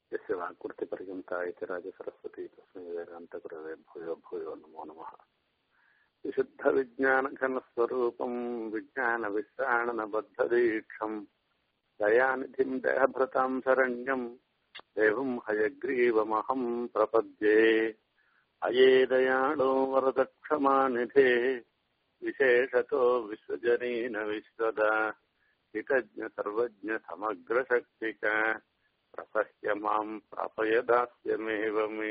यस्य वाक्कृतिपर्यन्ता इति राजसरस्वती तस्मै वेदान्तगुरवे भूयो भूयो नमो नमः विशुद्धविज्ञानघनस्वरूपम् विज्ञानविश्राणनबद्धदीक्षम् दयानिधिम् देहभृताम् शरण्यम् देवम् हयग्रीवमहम् प्रपद्ये अये दयाळो वरदक्षमानिधे विशेषतो विश्वजनीन विश्वदा हितज्ञ सर्वज्ञ समग्रशक्तिक प्रसह्य माम् प्रापयदास्यमेव मे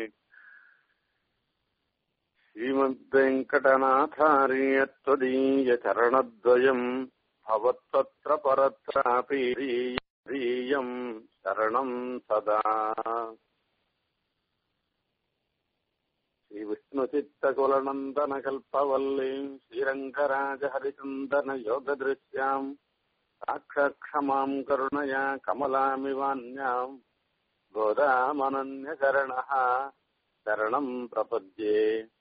श्रीमद्वेङ्कटनाथार्यत्वदीयचरणद्वयम् भवत्तत्र परत्रापि दीयम् शरणम् सदा श्रीविष्णुचित्तकुलनन्दनकल्पवल्लीम् श्रीरङ्गराजहरिचन्दनयोगदृश्याम् साक्षाक्षमाम् करुणया कमलामिवान्याम् गोदामनन्यशरणः शरणम् प्रपद्ये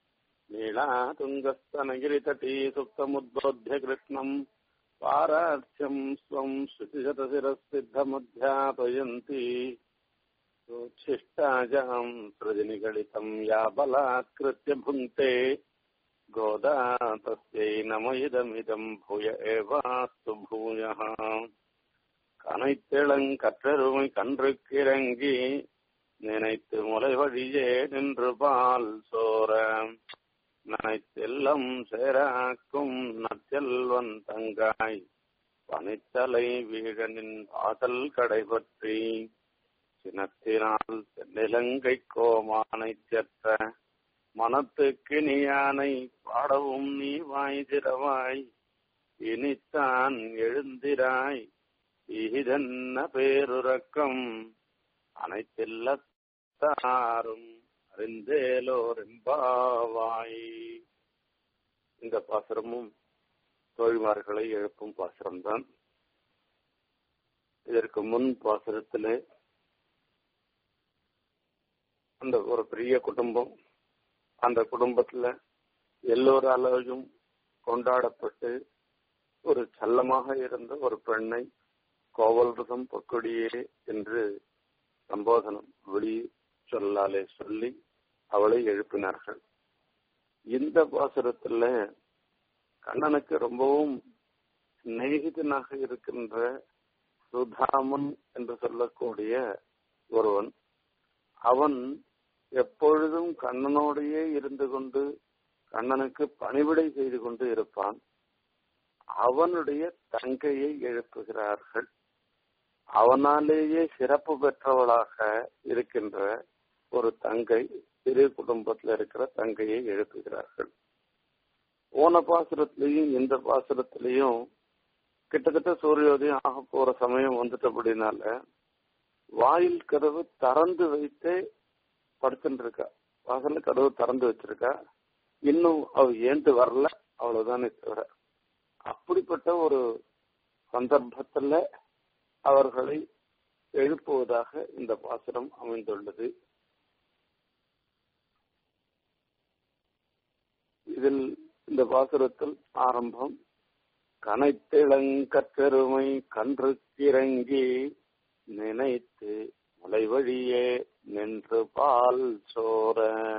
नीलातुङ्गस्तनगिरितटी सुप्तमुद्बोध्य कृष्णम् पारार्थ्यम् स्वम् श्रुतिशतशिरःसिद्धमुध्यापयन्ति सोच्छिष्टाजाम् सृजनिगलितम् या बलात्कृत्य भुङ्क्ते गोदा तस्यै नम इदमिदम् भूय एवास्तु भूयः கனைத்திளங்கற்றருமை கன்றுக்கிறங்கி நினைத்து முலை வழியே நின்று பால் சோர நனைத்தெல்லம் சேராக்கும் நற்செல்வன் தங்காய் பனித்தலை வீழனின் வாசல் கடைபற்றி சினத்தினால் நிலங்கை கோமானை செற்ற மனத்துக்கு நீயானை பாடவும் நீ வாய் திறவாய் இனித்தான் எழுந்திராய் இதென்ன பேருறக்கம் அனைத்தில்லத்தாரும் அறிந்தேலோரெம்பாவாய் இந்த பாசுரமும் தோழிமார்களை எழுப்பும் பாசுரம்தான் இதற்கு முன் பாசுரத்திலே அந்த ஒரு பெரிய குடும்பம் அந்த குடும்பத்துல எல்லோராலையும் கொண்டாடப்பட்டு ஒரு செல்லமாக இருந்த ஒரு பெண்ணை கோவல்ரசம் பொற்கொடியே என்று சம்போதனம் வெளி சொல்லாலே சொல்லி அவளை எழுப்பினார்கள் இந்த பாசுரத்துல கண்ணனுக்கு ரொம்பவும் சிநேகிதனாக இருக்கின்ற சுதாமன் என்று சொல்லக்கூடிய ஒருவன் அவன் எப்பொழுதும் கண்ணனோடையே இருந்து கொண்டு கண்ணனுக்கு பணிவிடை செய்து கொண்டு இருப்பான் அவனுடைய தங்கையை எழுப்புகிறார்கள் அவனாலேயே சிறப்பு பெற்றவளாக இருக்கின்ற ஒரு தங்கை சிறு குடும்பத்தில் இருக்கிற தங்கையை எழுப்புகிறார்கள் ஓன பாசுரத்திலையும் இந்த பாசுரத்திலையும் கிட்டத்தட்ட சூரியோதயம் ஆக போற சமயம் வந்துட்டபடினால வாயில் கதவு திறந்து வைத்தே படுத்துட்டு இருக்கா வாசல்ல கதவு திறந்து வச்சிருக்கா இன்னும் அவ ஏந்து வரல அவ்வளவுதானே தவிர அப்படிப்பட்ட ஒரு சந்தர்ப்பத்துல அவர்களை எழுப்புவதாக இந்த பாசுரம் அமைந்துள்ளது இதில் இந்த பாசுரத்தில் ஆரம்பம் கனைத்திளங்கற்றெருமை கன்றுக்கிறங்கி நினைத்து மலை வழியே நின்று பால் சோர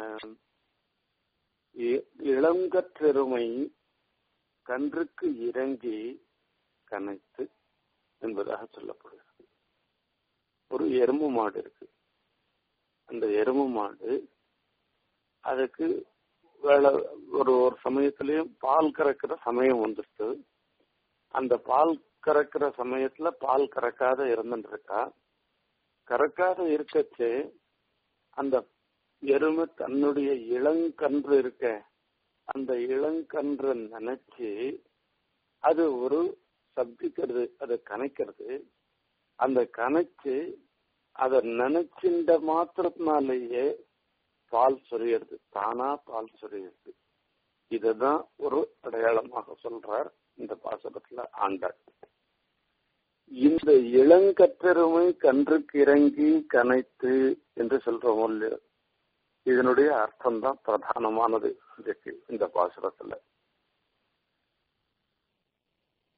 இளங்கற்றெருமை கன்றுக்கு இறங்கி கனைத்து என்பதாக சொல்லப்படுகிறது ஒரு எறும்பு மாடு இருக்கு அந்த எறும்பு மாடு அதுக்கு வேலை ஒரு ஒரு சமயத்திலையும் பால் கறக்கிற சமயம் வந்துடுச்சு அந்த பால் கறக்கிற சமயத்துல பால் கறக்காத இருந்துட்டு இருக்கா கறக்காத இருக்கச்சு அந்த எருமை தன்னுடைய இளங்கன்று இருக்க அந்த இளங்கன்று நினைச்சு அது ஒரு சப்திக்கிறது அதை கணைக்கிறது அந்த கணைச்சு அதை நினைச்சின்ற மாத்திரத்தினாலேயே பால் சொரியறது தானா பால் சொரியறது இதுதான் ஒரு அடையாளமாக சொல்றார் இந்த பாசகத்துல ஆண்டாள் இந்த இளங்கற்றெருமை கன்றுக்கு இறங்கி கனைத்து என்று சொல்றோம் இல்லையோ இதனுடைய அர்த்தம் தான் பிரதானமானது இதுக்கு இந்த பாசுரத்துல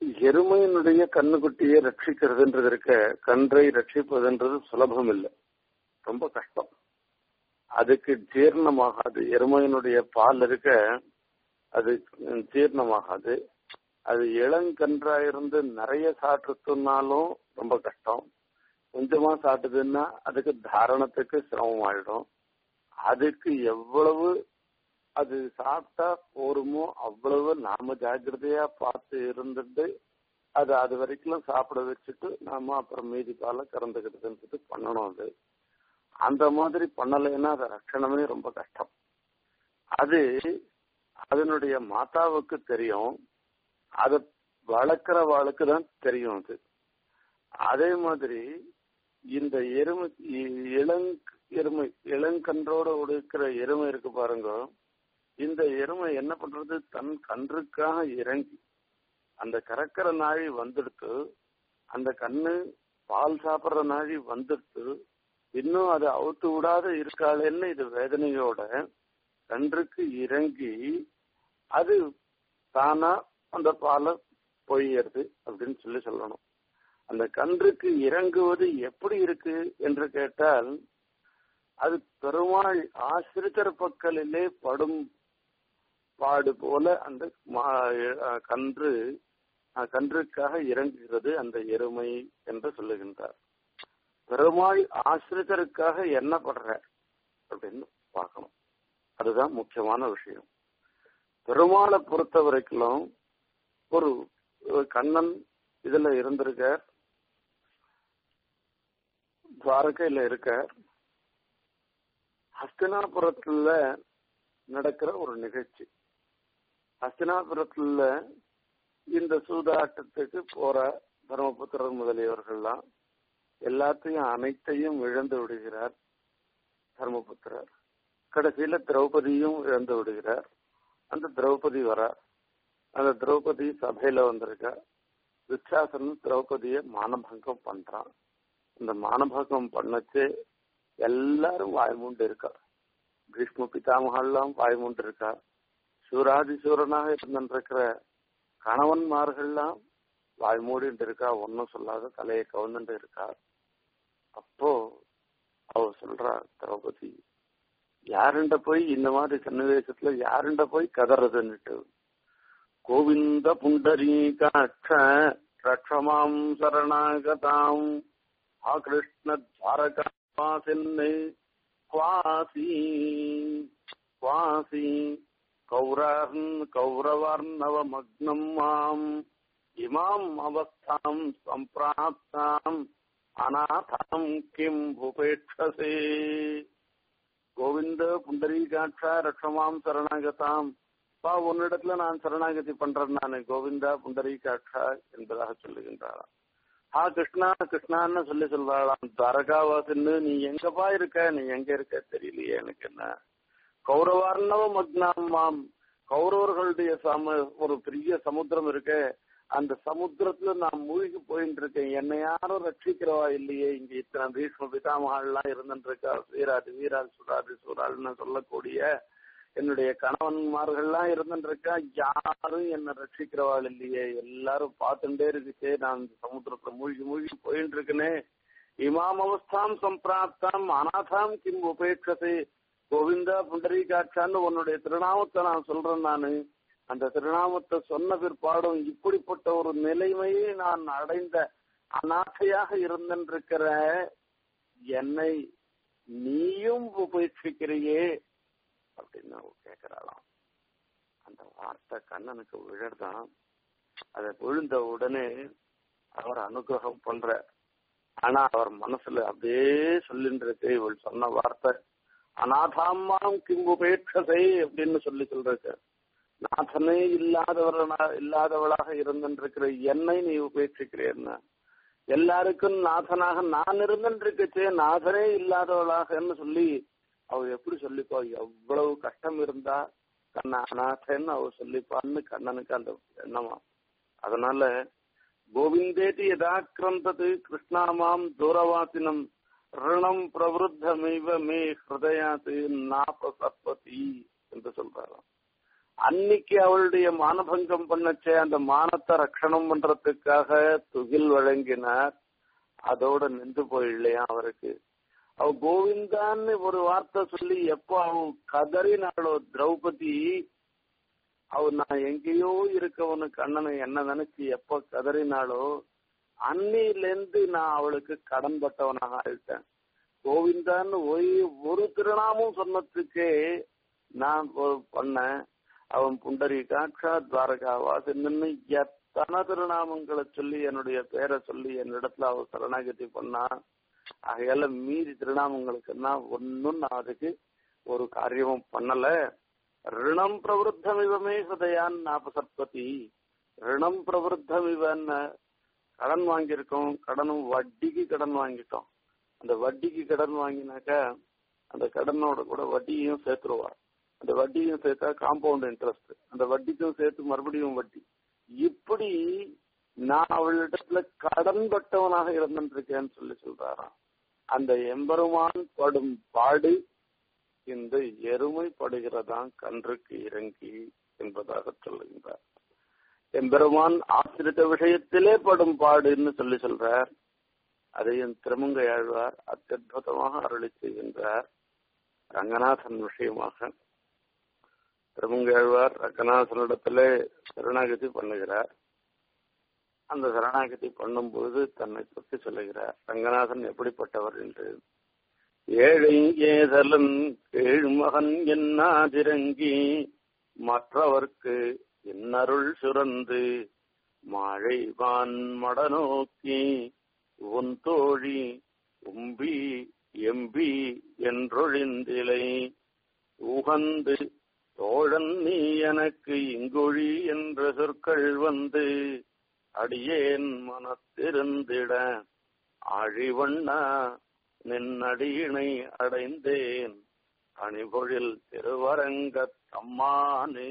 எருமையினுடைய கண்ணுக்குட்டியை ரட்சிக்கிறதுன்றது இருக்க கன்றை ரட்சிப்பதுன்றது சுலபம் இல்லை ரொம்ப கஷ்டம் அதுக்கு ஜீர்ணமாகாது எருமையினுடைய பால் இருக்க அது ஜீர்ணமாகாது அது இளங்கன்றா இருந்து நிறைய சாப்பிட்டுனாலும் ரொம்ப கஷ்டம் கொஞ்சமா சாப்பிட்டதுன்னா அதுக்கு தாரணத்துக்கு சிரமம் ஆயிடும் அதுக்கு எவ்வளவு அது சாப்பிட்டா போருமோ அவ்வளவு நாம ஜாக்கிரதையா பார்த்து இருந்துட்டு அது அது வரைக்கும் சாப்பிட வச்சுட்டு நாம அப்புறம் மீதி பால கறந்துக்கிட்டதுன்றது பண்ணணும் அது அந்த மாதிரி பண்ணலைன்னா அது ரட்சணமே ரொம்ப கஷ்டம் அது அதனுடைய மாதாவுக்கு தெரியும் அதை வளர்க்கிற வாளுக்கு தான் தெரியும் அது அதே மாதிரி இந்த எருமை இளங் எருமை இளங்கன்றோட இருக்கிற எருமை இருக்கு பாருங்க இந்த எருமை என்ன பண்றது தன் கன்றுக்காக இறங்கி அந்த கறக்கிற நாழி வந்துடுத்து அந்த கண்ணு பால் சாப்பிடுற நாழி வந்துடுத்து இன்னும் அதை அவுத்து விடாத இருக்காளேன்னு இது வேதனையோட கன்றுக்கு இறங்கி அது தானா அந்த பாலை பொய்யறது அப்படின்னு சொல்லி சொல்லணும் அந்த கன்றுக்கு இறங்குவது எப்படி இருக்கு என்று கேட்டால் அது பெருமாள் ஆசிரியர் பக்கலிலே படும் பாடு போல அந்த கன்று கன்றுக்காக இறங்குகிறது அந்த எருமை என்று சொல்லுகின்றார் பெருமாள் ஆசிரியருக்காக என்ன படுற அப்படின்னு பார்க்கணும் அதுதான் முக்கியமான விஷயம் பெருமாளை பொறுத்த வரைக்கும் ஒரு கண்ணன் இதுல இருந்திருக்கார் துவாரகையில இருக்கார் ஹஸ்தினாபுரத்துல நடக்கிற ஒரு நிகழ்ச்சி ஹஸ்தினாபுரத்துல இந்த சூதாட்டத்துக்கு போற தர்மபுத்திரர் முதலியவர்கள்லாம் எல்லாத்தையும் அனைத்தையும் இழந்து விடுகிறார் தர்மபுத்திரர் கடைசியில திரௌபதியும் இழந்து விடுகிறார் அந்த திரௌபதி வரார் அந்த திரௌபதி சபையில வந்திருக்கா துச்சாசனும் திரௌபதிய மானபங்கம் பண்றான் இந்த மானபங்கம் பண்ணச்சு எல்லாரும் வாய்மூண்டு இருக்கா பீஷ்ம பிதாமகெல்லாம் வாய்மூண்டு இருக்கா சூராதி சூரனாக இருந்திருக்கிற கணவன்மார்கள்லாம் வாய்மூடிட்டு இருக்கா ஒன்னும் சொல்லாத தலையை கவுந்துட்டு இருக்கா அப்போ அவ சொல்றா திரௌபதி யாருண்ட போய் இந்த மாதிரி சன்னிவேசத்துல யாருண்ட போய் கதறதுன்னுட்டு கோவிந்த புண்டரீகாட்ச ரக்ஷமாம் சரணாகதாம் ஆ கிருஷ்ண துவாரகாசின்னு குவாசி குவாசி கௌரன் கௌரவர்ணவமக்னம் மாம் இமாம் அவஸ்தாம் சம்பிராப்தாம் அநாதாம் கிம் உபேட்சசே கோவிந்த புண்டரீகாட்சா ரக்ஷமாம் சரணாகதாம் பா உன்னிடத்துல நான் சரணாகதி பண்றேன் நானு கோவிந்தா புண்டரீகாட்சா என்பதாக சொல்லுகின்றாராம் ஆ கிருஷ்ணா கிருஷ்ணான்னு சொல்லி சொல்றாளாம் துவாரகாவாசின்னு நீ எங்கப்பா இருக்க நீ எங்க இருக்க தெரியலையே எனக்கு என்ன கௌரவார்ணவ மக்னாம் மாம் கௌரவர்களுடைய சம ஒரு பெரிய சமுத்திரம் இருக்கு அந்த சமுத்திரத்துல நான் மூழ்கி போயிட்டு இருக்கேன் என்னை யாரும் ரட்சிக்கிறவா இல்லையே இங்க இத்தனை பீஷ்ம பிதாமகள்லாம் இருந்துட்டு இருக்கா வீராது வீரால் சுடாது சூறாள்னு சொல்லக்கூடிய என்னுடைய கணவன்மார்கள்லாம் இருந்துட்டு இருக்கா யாரும் என்ன ரட்சிக்கிறவாள் இல்லையே எல்லாரும் பார்த்துட்டே இருக்குச்சே நான் இந்த சமுத்திரத்துல மூழ்கி மூழ்கி போயிட்டு இருக்கேனே இமாம் அவஸ்தாம் சம்பிராப்தாம் அநாதாம் கிம் உபேட்சத்தை கோவிந்தா புண்டரீகாட்சான்னு உன்னுடைய திருநாமத்தை நான் சொல்றேன் நானு அந்த திருநாமத்தை சொன்ன பிற்பாடும் இப்படிப்பட்ட ஒரு நிலைமையை நான் அடைந்த அநாதையாக இருந்திருக்கிற என்னை நீயும் உபேட்சிக்கிறியே அப்படின்னு கேட்கிறாளாம் அந்த வார்த்தை கண்ணனுக்கு விழறதான் அதை விழுந்த உடனே அவர் அனுகிரகம் பண்ற ஆனா அவர் மனசுல அப்படியே சொல்லிட்டு இருக்கு இவள் சொன்ன வார்த்தை அநாதாம்மாம் கிம் உபேட்சசை அப்படின்னு சொல்லி சொல்றேன் நாதனே இல்லாதவர்களா இல்லாதவளாக இருந்திருக்கிற என்னை நீ உபேட்சிக்கிறேன்னா எல்லாருக்கும் நாதனாக நான் இருந்திருக்கச்சே நாதனே இல்லாதவளாகன்னு சொல்லி அவ எப்படி சொல்லிப்பா எவ்வளவு கஷ்டம் இருந்தா கண்ண அநாதன்னு அவ சொல்லிப்பான்னு கண்ணனுக்கு அந்த எண்ணமா அதனால கோவிந்தேதி யதாக்கிரந்தது கிருஷ்ணாமாம் தூரவாசினம் ரிணம் பிரவருத்தமைவ மே ஹிருதயாத்து நாப சற்பதி என்று சொல்றாராம் அன்னைக்கு அவளுடைய மானபங்கம் பண்ணச்சே அந்த மானத்தை ரட்சணம் பண்றதுக்காக துகில் வழங்கினார் அதோட நின்று போயிடலையா அவருக்கு அவ கோவிந்தான்னு ஒரு வார்த்தை சொல்லி எப்போ அவ கதறினாளோ திரௌபதி அவ நான் எங்கேயோ இருக்கவனுக்கு அண்ணனை என்ன நினைச்சு எப்போ கதறினாளோ அன்னிலேருந்து நான் அவளுக்கு கடன் பட்டவனாக ஆயிட்டேன் கோவிந்தான்னு ஒய் ஒரு திருநாமும் சொன்னதுக்கே நான் பண்ணேன் அவன் புண்டரி காட்சா துவாரகா வாசன்னு எத்தனை திருநாமங்களை சொல்லி என்னுடைய பேரை சொல்லி என்னிடத்துல அவ சரணாகதி பண்ணா ஆகையால மீதி திருநாமங்களுக்குன்னா ஒன்னும் நான் அதுக்கு ஒரு காரியமும் பண்ணல ரிணம் பிரவருத்தமிவமே ஹதயான் நாபசற்பதி ரிணம் பிரவருத்தமிவன்னு கடன் வாங்கியிருக்கோம் கடனும் வட்டிக்கு கடன் வாங்கிட்டோம் அந்த வட்டிக்கு கடன் வாங்கினாக்கா அந்த கடனோட கூட வட்டியையும் சேர்த்துருவா அந்த வட்டியும் சேர்த்தா காம்பவுண்ட் இன்ட்ரெஸ்ட் அந்த வட்டிக்கும் சேர்த்து மறுபடியும் வட்டி இப்படி நான் அவளிடத்துல கடன் பட்டவனாக இருந்திருக்கேன்னு சொல்லி சொல்றாராம் அந்த எம்பெருமான் படும் பாடு இந்த எருமை படுகிறதாம் கன்றுக்கு இறங்கி என்பதாக சொல்லுகின்றார் எம்பெருமான் ஆசிரித்த விஷயத்திலே படும் பாடுன்னு சொல்லி சொல்றார் அதையும் திருமங்கையாழ்வார் அத்தியுதமாக அருளி செய்கின்றார் ரங்கநாதன் விஷயமாக திருமங்கையாழ்வார் ரங்கநாதனிடத்துல சரணாகதி பண்ணுகிறார் அந்த சரணாகதி பண்ணும்போது தன்னை பற்றி சொல்லுகிறார் ரங்கநாதன் எப்படிப்பட்டவர் என்று ஏழை ஏதலன் கீழ்மகன் என்னாதிரங்கி மற்றவர்க்கு இன்னருள் சுரந்து மாழைவான் மடநோக்கி உன் தோழி உம்பி எம்பி என்றொழிந்திலை உகந்து தோழன் நீ எனக்கு இங்கொழி என்ற சொற்கள் வந்து அடியேன் மனத்திருந்திட ஆழிவண்ணா நின்னடியினை அடைந்தேன் அணிபொழில் திருவரங்கத் தம்மானே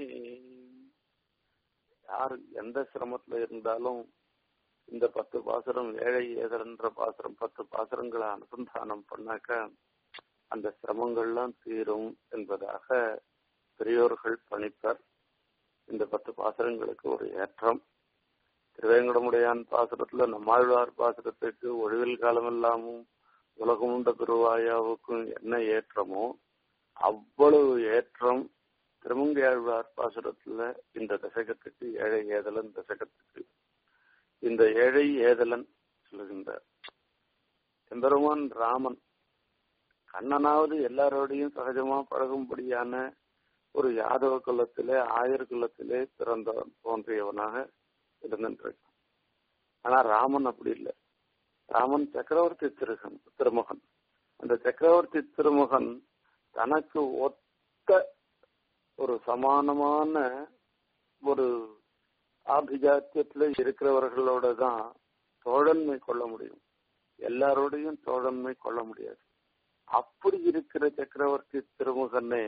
யார் எந்த சிரமத்துல இருந்தாலும் இந்த பத்து பாசுரம் ஏழை ஏதர்ன்ற பாசுரம் பத்து பாசுரங்களை அனுசந்தானம் பண்ணாக்க அந்த சிரமங்கள்லாம் தீரும் என்பதாக பெரியோர்கள் பணிப்பர் இந்த பத்து பாசுரங்களுக்கு ஒரு ஏற்றம் திருவேங்கடமுடையான் பாசுரத்துல நம்மாழ்வார் பாசுரத்துக்கு ஒழிவில் காலமெல்லாமும் உலகமுண்ட பெருவாயாவுக்கும் என்ன ஏற்றமோ அவ்வளவு ஏற்றம் திருமங்கையாழ்வார் பாசுரத்துல இந்த தசகத்துக்கு ஏழை ஏதலன் தசகத்துக்கு இந்த ஏழை ஏதலன் சொல்லுகின்றார் எம்பெருமான் ராமன் கண்ணனாவது எல்லாரோடையும் சகஜமா பழகும்படியான ஒரு யாதவ குலத்திலே ஆயர் குலத்திலே பிறந்தவன் தோன்றியவனாக இருந்திருக்கான் ஆனா ராமன் அப்படி இல்லை ராமன் சக்கரவர்த்தி திருகன் திருமகன் அந்த சக்கரவர்த்தி திருமகன் தனக்கு ஒத்த ஒரு சமானமான ஒரு ஆபிஜாத்தியத்துல இருக்கிறவர்களோட தான் தோழன்மை கொள்ள முடியும் எல்லாரோடையும் தோழன்மை கொள்ள முடியாது அப்படி இருக்கிற சக்கரவர்த்தி திருமுகனே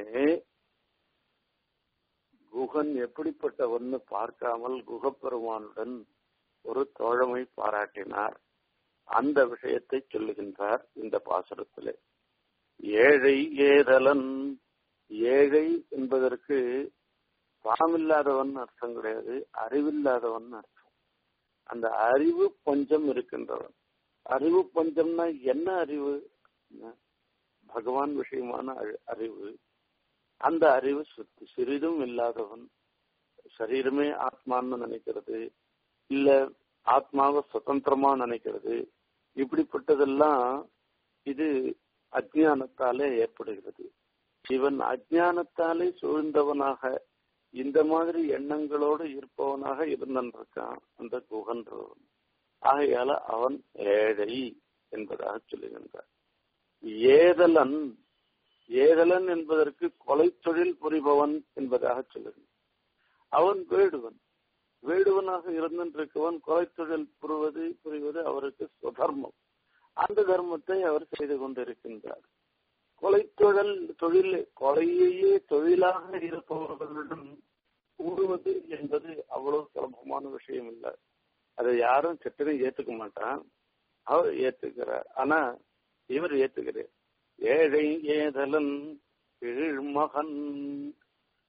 குகன் எப்படிப்பட்டவன்னு பார்க்காமல் குகப்பெருமானுடன் ஒரு தோழமை பாராட்டினார் அந்த விஷயத்தை சொல்லுகின்றார் இந்த பாசுரத்திலே ஏழை ஏதலன் ஏழை என்பதற்கு பணமில்லாதவன் அர்த்தம் கிடையாது அறிவில்லாதவன் அர்த்தம் அந்த அறிவு பஞ்சம் இருக்கின்றவன் அறிவு பஞ்சம்னா என்ன அறிவு பகவான் விஷயமான அறிவு அந்த அறிவு சுத்தி சிறிதும் இல்லாதவன் சரீரமே ஆத்மான்னு நினைக்கிறது இல்ல ஆத்மாவை சுதந்திரமா நினைக்கிறது இப்படிப்பட்டதெல்லாம் இது அஜானத்தாலே ஏற்படுகிறது இவன் அஜானத்தாலே சூழ்ந்தவனாக இந்த மாதிரி எண்ணங்களோடு இருப்பவனாக இருந்திருக்கான் அந்த குகன்றவன் ஆகையால அவன் ஏழை என்பதாக சொல்லுகின்றார் ஏதலன் ஏதலன் என்பதற்கு கொலை தொழில் புரிபவன் என்பதாக சொல்லுகிறான் அவன் வேடுவன் வேடுவனாக இருந்திருக்கவன் கொலை தொழில் புரிவது புரிவது அவருக்கு சுதர்மம் அந்த தர்மத்தை அவர் செய்து கொண்டிருக்கின்றார் கொலை தொழில் தொழில் கொலையையே தொழிலாக இருப்பவர்களிடம் கூடுவது என்பது அவ்வளவு சுலபமான விஷயம் இல்லை அதை யாரும் சட்டனை ஏத்துக்க மாட்டான் அவர் ஏத்துக்கிறார் ஆனா இவர் ஏத்துக்கிறார் ஏழை ஏதலன் கீழ்மகன்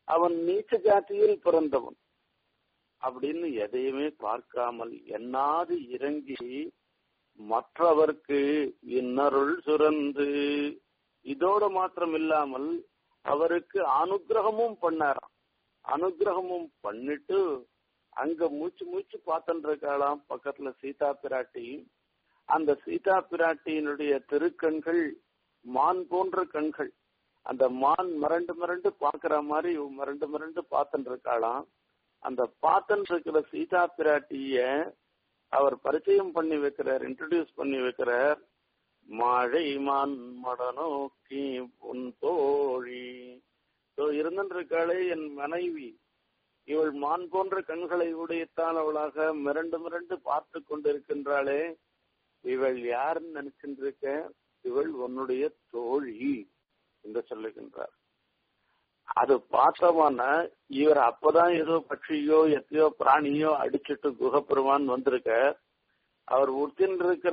அவன் நீச்ச ஜாத்தியில் பிறந்தவன் அப்படின்னு எதையுமே பார்க்காமல் எண்ணாது இறங்கி மற்றவர்க்கு இன்னருள் சுரந்து இதோட மாத்திரம் இல்லாமல் அவருக்கு அனுகிரகமும் பண்ணாராம் அனுகிரகமும் பண்ணிட்டு அங்க மூச்சு மூச்சு பார்த்துட்டு இருக்காளாம் பக்கத்துல சீதா பிராட்டி அந்த சீதா பிராட்டியினுடைய திருக்கண்கள் மான் போன்ற கண்கள் அந்த மான் மிரண்டு மிரண்டு பாக்குற மாதிரி மிரண்டு மிரண்டு பார்த்துட்டு இருக்காளாம் அந்த பார்த்துட்டு இருக்கிற சீதா பிராட்டிய அவர் பரிச்சயம் பண்ணி வைக்கிறார் இன்ட்ரடியூஸ் பண்ணி வைக்கிறார் மழை மான் மடநோக்கி உன் தோழி இருந்திருக்காளே என் மனைவி இவள் மான் போன்ற கண்களை உடையத்தால் அவளாக மிரண்டு மிரண்டு பார்த்து கொண்டிருக்கின்றாளே இவள் யாருன்னு நினைச்சுட்டு இருக்க இவள் உன்னுடைய தோழி என்று சொல்லுகின்றார் அது பார்த்தமான இவர் அப்பதான் ஏதோ பட்சியோ எத்தையோ பிராணியோ அடிச்சுட்டு குகப்பெருமான் வந்திருக்க அவர் உடுத்தின்னு இருக்கிற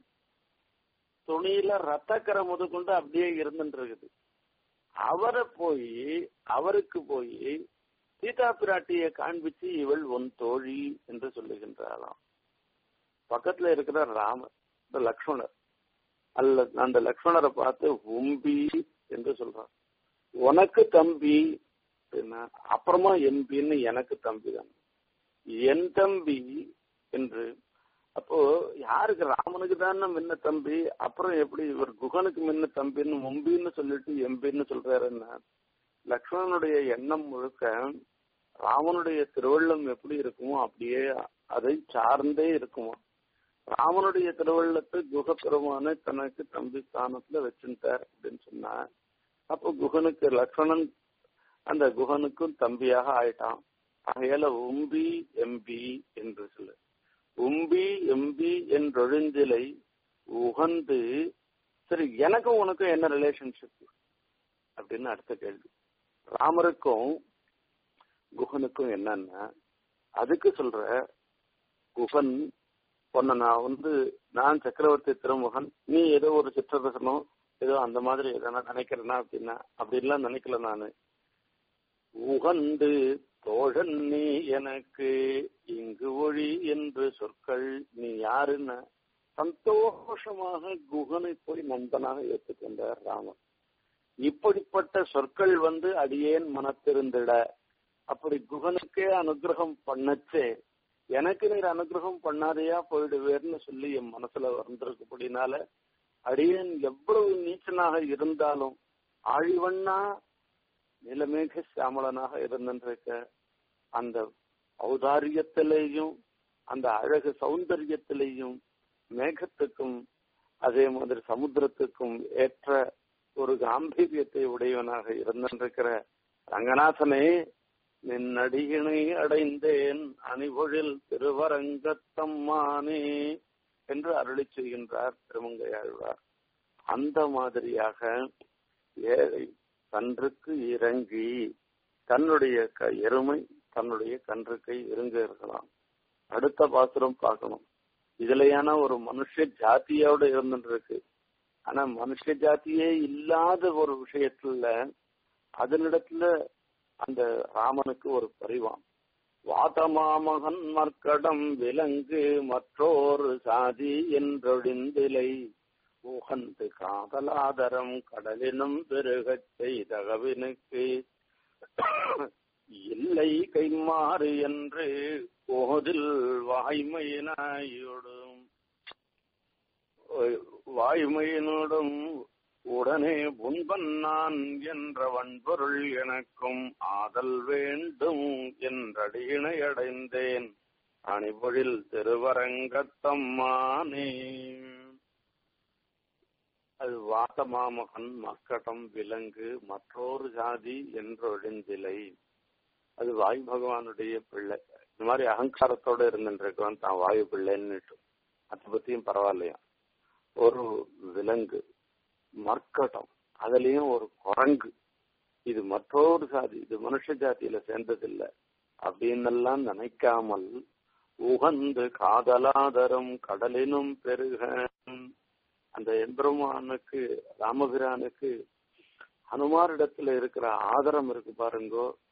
துணியில ரத்தக்கரை முதற்கொண்டு அப்படியே இருந்துட்டு இருக்குது அவரை போய் அவருக்கு போய் சீதா பிராட்டியை காண்பிச்சு இவள் உன் தோழி என்று சொல்லுகின்றாளாம் பக்கத்துல இருக்கிற ராமர் இந்த லக்ஷ்மணர் அல்ல அந்த லக்ஷ்மணரை பார்த்து உம்பி என்று சொல்றான் உனக்கு தம்பி அப்புறமா எம்பின்னு எனக்கு தம்பி தான் என் தம்பி என்று அப்போ யாருக்கு ராமனுக்கு தானே முன்ன தம்பி அப்புறம் எப்படி இவர் குகனுக்கு முன்ன தம்பின்னு மும்பின்னு சொல்லிட்டு எம்பின்னு சொல்றாருன்னா லக்ஷ்மணனுடைய எண்ணம் முழுக்க ராமனுடைய திருவள்ளம் எப்படி இருக்குமோ அப்படியே அதை சார்ந்தே இருக்குமோ ராமனுடைய திருவள்ளத்தை குக பெருமான தனக்கு தம்பி ஸ்தானத்துல வச்சுட்டார் அப்படின்னு சொன்னா அப்போ குகனுக்கு லக்ஷ்மணன் அந்த குகனுக்கும் தம்பியாக ஆயிட்டான் ஆகையால உம்பி எம்பி என்று சொல்லு உம்பி எம்பி என்றொழிஞ்சிலை உகந்து சரி எனக்கும் உனக்கும் என்ன ரிலேஷன்ஷிப் அப்படின்னு அடுத்த கேள்வி ராமருக்கும் குகனுக்கும் என்னன்னா அதுக்கு சொல்ற குகன் பொண்ண நான் வந்து நான் சக்கரவர்த்தி திருமுகன் நீ ஏதோ ஒரு சிற்றரசனும் ஏதோ அந்த மாதிரி எதனா நினைக்கிறேனா அப்படின்னா அப்படின்லாம் நினைக்கல நானு உகந்து தோழன் நீ எனக்கு இங்கு ஒழி என்று சொற்கள் நீ யாருன்னு சந்தோஷமாக குகனை போய் நண்பனாக ஏற்றுக்கொண்டார் ராமன் இப்படிப்பட்ட சொற்கள் வந்து அடியேன் மனத்திருந்திட அப்படி குகனுக்கே அனுகிரகம் பண்ணச்சே எனக்கு நீர் அனுகிரகம் பண்ணாதையா போயிடுவேர்னு சொல்லி என் மனசுல வந்திருக்கப்படினால அடியேன் எவ்வளவு நீச்சனாக இருந்தாலும் ஆழிவண்ணா நிலமேக சியாமலனாக இருந்திருக்க அந்த ஔதாரியத்திலேயும் அந்த அழகு சௌந்தரியத்திலேயும் மேகத்துக்கும் அதே மாதிரி சமுத்திரத்துக்கும் ஏற்ற ஒரு காம்பீரியத்தை உடையவனாக இருந்திருக்கிற ரங்கநாதனே நின்னடியினை அடைந்தேன் அணிபொழில் திருவரங்கத்தம்மானே என்று அருளி செய்கின்றார் திருமங்கையாழ்வார் அந்த மாதிரியாக ஏழை கன்றுக்கு இறங்கி தன்னுடைய க எருமை தன்னுடைய கன்றுக்கை இறங்க இருக்கலாம் அடுத்த பாசுரம் பார்க்கணும் இதுலயான ஒரு மனுஷ ஜாத்தியோட இருந்துட்டு இருக்கு ஆனா மனுஷ ஜாத்தியே இல்லாத ஒரு விஷயத்துல அதனிடத்துல அந்த ராமனுக்கு ஒரு பரிவான் வாதமாமகன் மற்கடம் விலங்கு மற்றோர் சாதி என்றொழிந்திலை உகந்து காதலாதரம் கடலினும் பெருகச் செய்தகவினுக்கு இல்லை கைமாறு என்று போதில் வாய்மையினாயோடும் வாய்மையினோடும் உடனே புன்பன் நான் என்ற வன்பொருள் எனக்கும் ஆதல் வேண்டும் என்றடியினை அடைந்தேன் அணிபொழில் திருவரங்கத்தம்மானே அது வாசமாமகன் மக்கட்டம் விலங்கு மற்றொரு ஜாதி என்றொழிந்திலை அது வாயு பகவானுடைய பிள்ளை இந்த மாதிரி அகங்காரத்தோட இருந்துருக்கவன் தான் வாயு பிள்ளைன்னுட்டு அதை பத்தியும் பரவாயில்லையா ஒரு விலங்கு மர்க்கட்டம் அதுலயும் ஒரு குரங்கு இது மற்றொரு சாதி இது மனுஷ ஜாதியில சேர்ந்ததில்லை அப்படின்னு நினைக்காமல் உகந்து காதலாதரம் கடலினும் பெருக அந்த எம்பெருமானுக்கு ராமபிரானுக்கு ஹனுமாரிடத்துல இருக்கிற ஆதரம் இருக்கு பாருங்கோ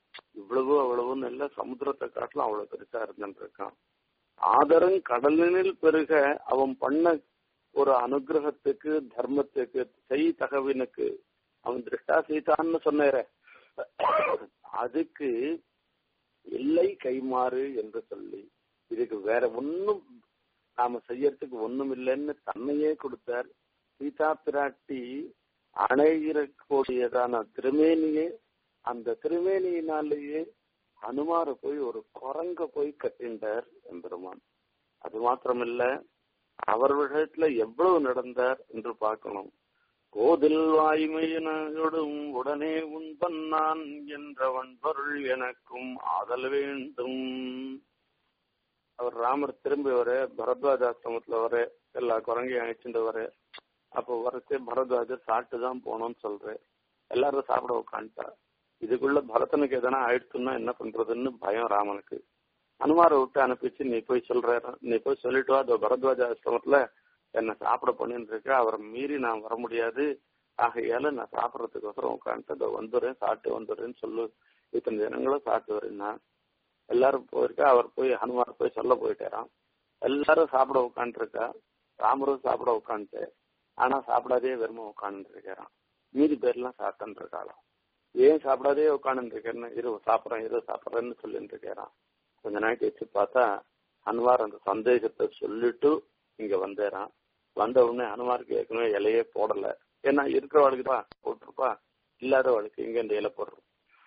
இவ்வளவு அவ்வளவுன்னு இல்ல சமுத்திரத்தை காட்டிலும் அவ்வளவு பெருசா இருந்துட்டு இருக்கான் ஆதரன் கடலினில் பெருக அவன் பண்ண ஒரு அனுகிரகத்துக்கு தர்மத்துக்கு செய் தகவினுக்கு அவன் திருஷ்டா சீதான்னு சொன்னேற அதுக்கு இல்லை கைமாறு என்று சொல்லி இதுக்கு வேற ஒன்னும் நாம செய்யறதுக்கு ஒண்ணும் இல்லைன்னு தன்னையே கொடுத்தார் சீதா பிராட்டி அணையிறக்கூடியதான திருமேனியே அந்த திருமேனியினாலேயே அனுமார போய் ஒரு குரங்க போய் கட்டிண்டார் எம்பெருமான் அது மாத்திரமில்ல அவர் விஷயத்துல எவ்வளவு நடந்தார் என்று பார்க்கணும் கோதில் வாய்மையினோடும் உடனே உண்பன் நான் என்றவன் பொருள் எனக்கும் ஆதல் வேண்டும் அவர் ராமர் திரும்பி வர பரத்வாஜாசிரமத்துல வர எல்லா குரங்கையும் அழைச்சிட்டு வர அப்போ வரச்சே பரத்வாஜர் சாப்பிட்டு தான் போனோம்னு சொல்றேன் எல்லாரும் சாப்பிட உட்காந்துட்டா இதுக்குள்ள பரதனுக்கு எதனா ஆயிடுச்சுன்னா என்ன பண்றதுன்னு பயம் ராமனுக்கு அனுமாரை விட்டு அனுப்பிச்சு நீ போய் சொல்ற நீ போய் சொல்லிட்டு வா அதோ பரத்வாஜ ஆசிரமத்துல என்ன சாப்பிட பண்ணிட்டு இருக்க அவரை மீறி நான் வர முடியாது ஆகையால நான் சாப்பிடறதுக்கோசரம் உட்காந்துட்டு அதோ வந்துடுறேன் சாப்பிட்டு வந்துடுறேன்னு சொல்லு இத்தனை தினங்களும் சாப்பிட்டு வரேன்னா எல்லாரும் போயிருக்கா அவர் போய் ஹனுமார் போய் சொல்ல போயிட்டாராம் எல்லாரும் சாப்பிட உட்காந்துருக்கா ராமரும் சாப்பிட உட்காந்துட்டு ஆனா சாப்பிடாதே வெறுமை உட்காந்து இருக்காராம் மீதி பேர்லாம் சாப்பிட்டு இருக்காளாம் ஏன் சாப்பிடாதே உட்காந்து இருக்கேன்னு இரு சாப்பிட்றேன் இரு சாப்பிட்றேன்னு சொல்லிட்டு இருக்காராம் கொஞ்ச நாளைக்கு வச்சு பார்த்தா அன்வார் அந்த சந்தேகத்தை சொல்லிட்டு இங்க வந்தேறான் வந்த உடனே அனுமாருக்கு ஏற்கனவே இலையே போடல ஏன்னா இருக்கிறவளுக்கு தான் போட்டிருப்பா இல்லாதவளுக்கு இங்க இந்த இலை போடுறோம்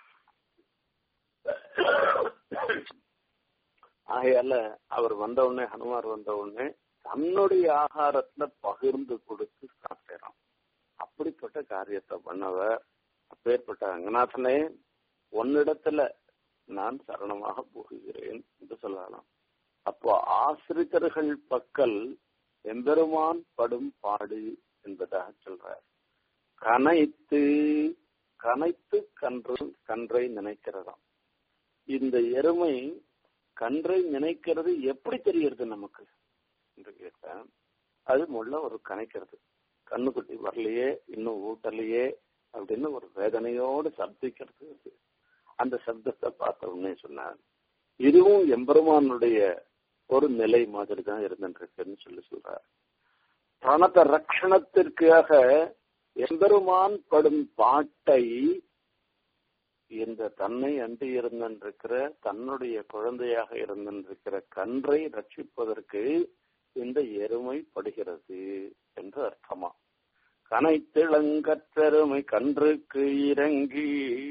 ஆகையால அவர் வந்த உடனே ஹனுமார் வந்த உடனே தன்னுடைய ஆகாரத்துல பகிர்ந்து கொடுத்து சாப்பிடுறான் அப்படிப்பட்ட காரியத்தை பண்ணவர் அப்பேற்பட்ட ரங்கநாதனே உன்னிடத்துல நான் சரணமாக போகிறேன் என்று சொல்லலாம் அப்போ ஆசிரித்தர்கள் பக்கல் எம்பெருமான் படும் பாடு என்பதாக சொல்றார் கனைத்து கனைத்து கன்று கன்றை நினைக்கிறதாம் இந்த எருமை கன்றை நினைக்கிறது எப்படி தெரிகிறது நமக்கு என்று கேட்டேன் அது முள்ள ஒரு கணைக்கிறது கண்ணுக்குட்டி வரலையே இன்னும் ஊட்டலையே அப்படின்னு ஒரு வேதனையோடு சப்திக்கிறது அது அந்த சப்தத்தை பார்த்த உடனே சொன்னார் இதுவும் எம்பெருமானுடைய ஒரு நிலை மாதிரி தான் இருந்துருக்குன்னு சொல்லி சொல்றார் பிரணத ரட்சணத்திற்காக எம்பெருமான் படும் பாட்டை இந்த தன்னை அண்டி இருந்திருக்கிற தன்னுடைய குழந்தையாக இருந்திருக்கிற கன்றை ரட்சிப்பதற்கு இந்த எருமை படுகிறது என்று அர்த்தமா கனைத்திளங்கற்றெருமை கன்றுக்கு இறங்கி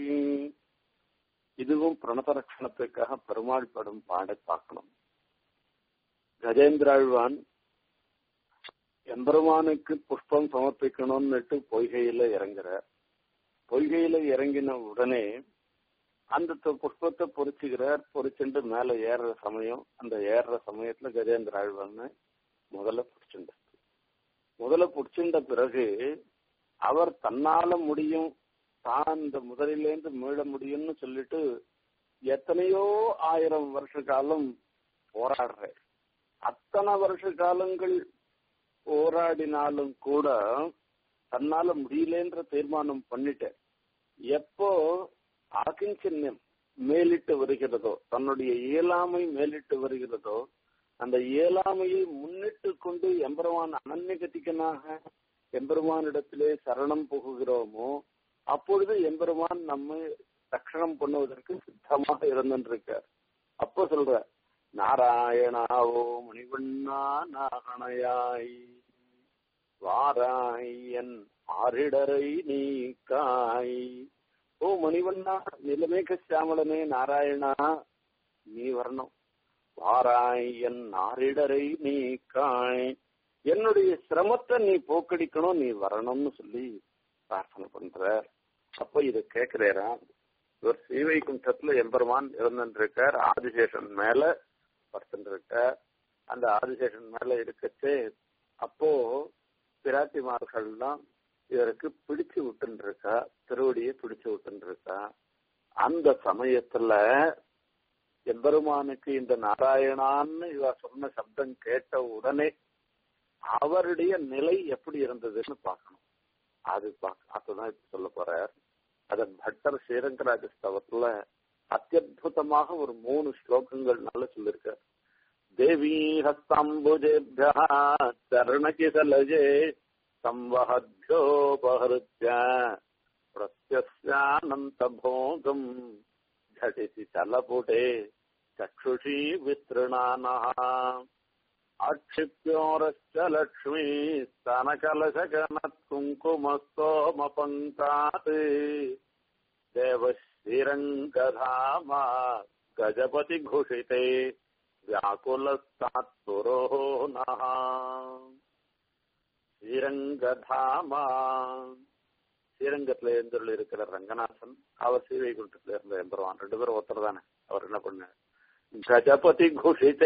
இதுவும் பிரணதரட்சணத்துக்காக பெருமாள் படும் பாடை பார்க்கணும் கஜேந்திராழ்வான் எம்பெருமானுக்கு புஷ்பம் சமர்ப்பிக்கணும்னுட்டு பொய்கையில இறங்குறார் பொய்கையில இறங்கின உடனே அந்த புஷ்பத்தை பொறிச்சுக்கிறார் பொறிச்சுட்டு மேல ஏறுற சமயம் அந்த ஏறுற சமயத்துல கஜேந்திர ஆழ்வான்னு முதல்ல பிடிச்சுண்டு முதல்ல பிடிச்சின்ற பிறகு அவர் தன்னால முடியும் தான் இந்த முதலிலேருந்து மீள முடியும்னு சொல்லிட்டு எத்தனையோ ஆயிரம் வருஷ காலம் போராடுற அத்தனை வருஷ காலங்கள் போராடினாலும் கூட தன்னால முடியலன்ற தீர்மானம் பண்ணிட்டேன் எப்போ ஆகிஞ்சன்யம் மேலிட்டு வருகிறதோ தன்னுடைய இயலாமை மேலிட்டு வருகிறதோ அந்த இயலாமையை முன்னிட்டு கொண்டு எம்பெருமான் அனன்யகதிகனாக எம்பெருமானிடத்திலே சரணம் புகுகிறோமோ அப்பொழுது எம்பெருமான் நம்ம ரட்சணம் பண்ணுவதற்கு சித்தமாக இருந்திருக்கார் அப்போ சொல்ற நாராயணாவோ மணிவண்ணா நாகணையாய் வாராய் என் ஆரிடரை நீக்காய் ஓ மணிவண்ணா நிலமேக சியாமலனே நாராயணா நீ வரணும் வாராய் என் ஆரிடரை நீக்காய் என்னுடைய சிரமத்தை நீ போக்கடிக்கணும் நீ வரணும்னு சொல்லி பிரார்த்தனை பண்ற அப்ப இது கேட்கிறேரா இவர் ஸ்ரீவைகுண்டத்துல எம்பெருமான் இருந்திருக்கார் ஆதிசேஷன் மேல படுத்துருக்கார் அந்த ஆதிசேஷன் மேல இருக்கச்சே அப்போ பிராட்டிமார்கள்லாம் இவருக்கு பிடிச்சு விட்டுருக்கா திருவடியை பிடிச்சு விட்டுருக்கா அந்த சமயத்துல எம்பெருமானுக்கு இந்த நாராயணான்னு இவ சொன்ன சப்தம் கேட்ட உடனே அவருடைய நிலை எப்படி இருந்ததுன்னு பார்க்கணும் அது அதுதான் இப்ப சொல்ல போறார் அத பட்டர் ஸ்ரீரங்கராஜ ஸ்தவத்துல அத்தியுதமாக ஒரு மூணு ஸ்லோகங்கள்னால சொல்லிருக்கார் தேவி ஹஸ்தம்புஜேபிய சரணகிசலஜே संवहद्योपहृत्य प्रत्यस्यानन्तभोगम् झटिति चलपुटे चक्षुषी विस्तृणानः आक्षिप्योरश्च लक्ष्मी स्तनकलशकनत्कुङ्कुमस्तोमपङ्कात् देवश्रीरङ्गधामा गजपतिघुषिते व्याकुलस्तात्पुरो नः ஸ்ரீரங்கதாமா ஸ்ரீரங்கத்துல எழுந்தருள் இருக்கிற ரங்கநாதன் அவர் ஸ்ரீவைகுண்டத்துல இருந்த எம்பருவான் ரெண்டு பேரும் ஒருத்தர் தானே அவர் என்ன பண்ண கஜபதி குஷிதே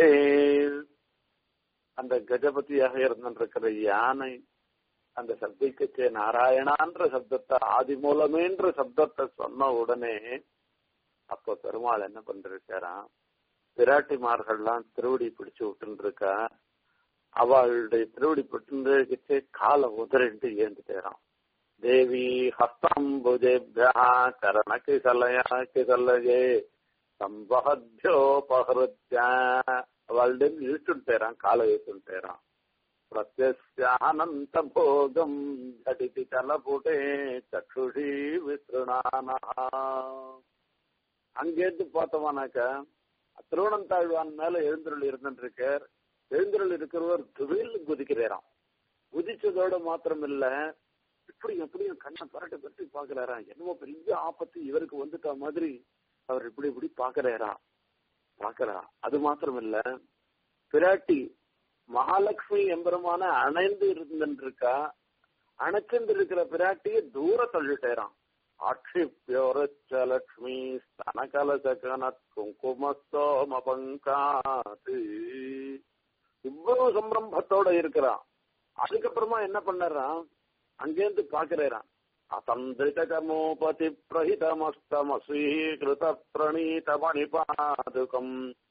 அந்த கஜபதியாக இருந்திருக்கிற யானை அந்த சப்திக்கு நாராயணான்ற சப்தத்தை ஆதி மூலமேன்ற சப்தத்தை சொன்ன உடனே அப்போ பெருமாள் என்ன பண்றாராம் பிராட்டிமார்கள்லாம் திருவடி பிடிச்சு விட்டுன்னு இருக்கா அவளுடைய திருவடி பட்டு காலை உதறிட்டு ஏந்துட்டேறான் தேவி ஹஸ்தம்புஜேபியா கரண கிசலயா கிசலஜே சம்பகத்யோபஹருத்ய அவளுடைய இழுத்துட்டேறான் காலை இழுத்துட்டேறான் பிரத்யஸ்யானந்த போகம் ஜடிதி தலபுடே சக்ஷுஷி விஸ்ருணானா அங்கேருந்து பார்த்தோமானாக்க திருவனந்தாழ்வான் மேல எழுந்தருள் இருந்துருக்கார் எழுந்தருள் இருக்கிறவர் துவில் குதிக்கிறாராம் குதிச்சதோட மாத்திரம் இல்ல இப்படி எப்படியும் கண்ணை பரட்டு பரட்டி பாக்குறாரா என்னமோ பெரிய ஆபத்து இவருக்கு வந்துட்ட மாதிரி அவர் இப்படி இப்படி பாக்குறாரா பாக்குறா அது மாத்திரம் இல்ல பிராட்டி மகாலட்சுமி எம்பெருமான அணைந்து இருந்துருக்கா அணைச்சிருந்து இருக்கிற பிராட்டிய தூர தள்ளிட்டேரான் ஆட்சிப்யோரச்ச லக்ஷ்மி ஸ்தனகலசகன குங்குமஸ்தோமபங்காத்து இவ்வளவு சம்பிரம்பத்தோட இருக்கிறான் அதுக்கப்புறமா என்ன பண்ணறான் அங்கேருந்து பாக்குறான் அசந்திரித கர்மோபதி பிரஹிதமஸ்தமஸ்வீகிருத பிரணீத மணிபாதுகம்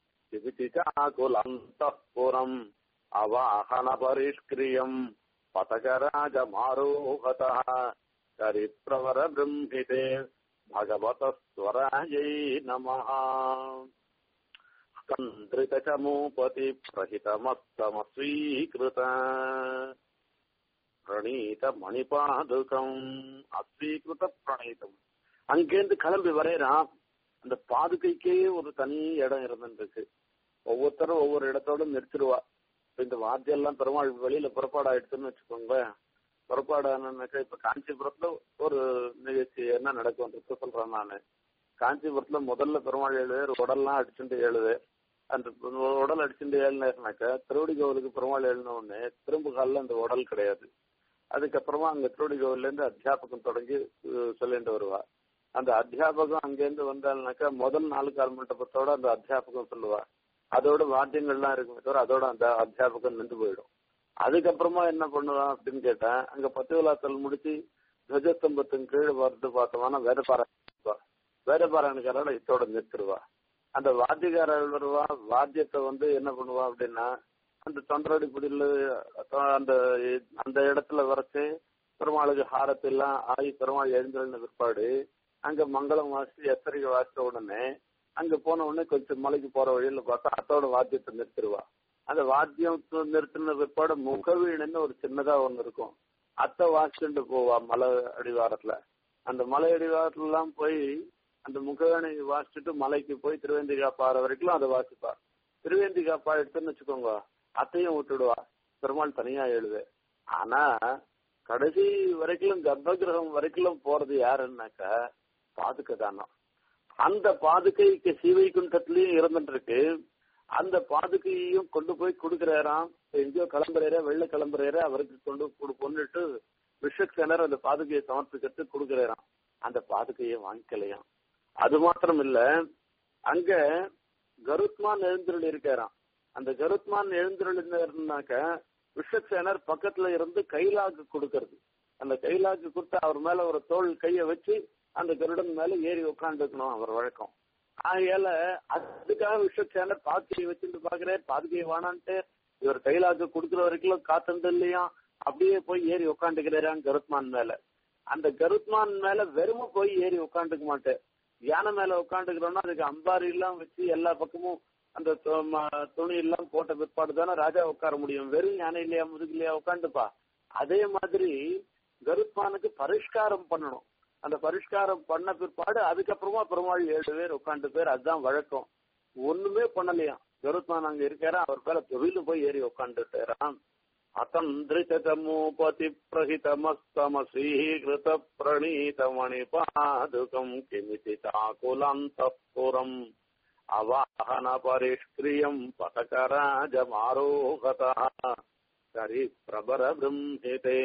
சிபிச்சாகுலந்தப்புறம் அவாஹன பரிஷ்கிரியம் பதகராஜமாரோகத கரிப்பிரவர பிரம்மிதே भगवतस्वरायै नमः स्कन्द्रितचमूपति प्रहितमस्तमस्वीकृत பிரணீத மணிபாதுகம் அஸ்வீகிருத பிரணீதம் அங்கேருந்து கிளம்பி வரையறான் அந்த பாதுகைக்கே ஒரு தனி இடம் இருந்துருக்கு ஒவ்வொருத்தரும் ஒவ்வொரு இடத்தோட நிறுத்திடுவா இந்த வாத்தியம் எல்லாம் பெருமாள் வெளியில புறப்பாடு ஆயிடுச்சுன்னு வச்சுக்கோங்க புறப்பாடானாக்கா இப்ப காஞ்சிபுரத்துல ஒரு நிகழ்ச்சி என்ன நடக்கும் சொல்றேன் நானு காஞ்சிபுரத்துல முதல்ல பெருமாள் எழுது உடல்லாம் அடிச்சுட்டு எழுது அந்த உடல் அடிச்சுட்டு ஏழுனாக்கா திருவடி கோவிலுக்கு பெருமாள் எழுதின உடனே திரும்ப காலில் அந்த உடல் கிடையாது அதுக்கப்புறமா அங்க திருவடி கோவில்ல இருந்து அத்தியாபகம் தொடங்கி சொல்லிட்டு வருவா அந்த அத்தியாபகம் அங்கேருந்து வந்தாலுனாக்கா முதல் நாலு கால் மண்டபத்தோட அந்த அத்தியாபகம் சொல்லுவா அதோட வாத்தியங்கள்லாம் இருக்குமே தவிர அதோட அந்த அத்தியாபகம் நின்று போயிடும் அதுக்கப்புறமா என்ன பண்ணுவான் அப்படின்னு கேட்டேன் அங்க பத்து விழாக்கள் முடிச்சு துவஜஸ்தம்பத்தின் கீழ் வருது பார்த்தோம்னா வேதபாராயணம் வேதபாராயணக்காரோட இத்தோட நிறுத்திடுவா அந்த வாத்தியக்காரர் வருவா வாத்தியத்தை வந்து என்ன பண்ணுவா அப்படின்னா அந்த தொண்டரடி குடியில அந்த அந்த இடத்துல வரைச்சு பெருமாளுக்கு ஹாரத்து எல்லாம் ஆகி பெருமாள் எழுந்திருந்த பிற்பாடு அங்க மங்களம் வாசி எத்தரிக்கை வாசித்த உடனே அங்க போன உடனே கொஞ்சம் மலைக்கு போற வழியில பார்த்தா அத்தோட வாத்தியத்தை நிறுத்திடுவா அந்த வாத்தியம் நிறுத்தின பிற்பாடு முகவீணுன்னு ஒரு சின்னதா ஒண்ணு இருக்கும் அத்தை வாசிச்சுட்டு போவா மலை அடிவாரத்துல அந்த மலை அடிவாரத்துல எல்லாம் போய் அந்த முகவேணி வாசிச்சுட்டு மலைக்கு போய் திருவேந்திகா பாறை வரைக்கும் அதை வாசிப்பா திருவேந்திகா பா எடுத்துன்னு வச்சுக்கோங்க அத்தையும் விட்டுடுவா பெருமாள் தனியா எழுது ஆனா கடைசி வரைக்கும் கர்ப்பகிரகம் வரைக்கும் போறது யாருன்னாக்கா பாதுகை தானோ அந்த பாதுகைக்கு சீவைகுண்டத்திலயும் இருந்துட்டு இருக்கு அந்த பாதுகையையும் கொண்டு போய் கொடுக்கிறாராம் எங்கேயோ கிளம்புறாரு வெள்ள கிளம்புறாரு அவருக்கு கொண்டு கொண்டுட்டு விஷக்சேனர் அந்த பாதுகையை சமர்ப்பிக்கிறது கொடுக்கிறாராம் அந்த பாதுகையை வாங்கிக்கலையாம் அது மாத்திரம் இல்ல அங்க கருத்மான் எழுந்துருள் இருக்காராம் அந்த கருத்மான் எழுந்துருள் இருந்தாக்க விஷக்சேனர் பக்கத்துல இருந்து கைலாக்கு கொடுக்கறது அந்த கைலாக்கு கொடுத்து அவர் மேல ஒரு தோல் கைய வச்சு அந்த கருடன் மேல ஏறி உட்காந்துக்கணும் அவர் வழக்கம் ஆகையால அதுக்காக விஷக்சேனர் பாதுகையை வச்சுட்டு பாக்குறாரு பாதுகையை வானான்ட்டு இவர் கைலாக்கு கொடுக்குற வரைக்கும் காத்தந்து இல்லையா அப்படியே போய் ஏறி உட்காந்துக்கிறாராம் கருத்மான் மேல அந்த கருத்மான் மேல வெறும போய் ஏறி உட்காந்துக்க மாட்டேன் யானை மேல உட்காந்துக்கிறோம்னா அதுக்கு அம்பாரி எல்லாம் வச்சு எல்லா பக்கமும் அந்த து- ம- துணி எல்லாம் போட்ட பிற்பாடு தானே ராஜா உட்கார முடியும் வெறும் யானை இல்லையா முதுகிலையா உட்காந்துப்பா அதே மாதிரி கருப்பானுக்கு பரிஷ்காரம் பண்ணணும் அந்த பரிஷ்காரம் பண்ண பிற்பாடு அதுக்கப்புறமா பெருமாள் ஏழு பேர் உட்காந்து பேர் அதுதான் வழக்கம் ஒண்ணுமே பண்ணலையாம் கருத்மான் அங்க இருக்காரா அவர் பேர தொழில போய் ஏறி உட்காந்துட்டாராம் அத்தந்திரிச்சமூபதி பிரகிதமஸ்தமசீகிருத பிரணீத மணிபாதுகம் கிமிதி தாக்குலாந்தப்புரம் அவாஹன பரிஷ்கிரியம் பதகராஜமாரோகதா கரி பிரபர பிரம்மிதே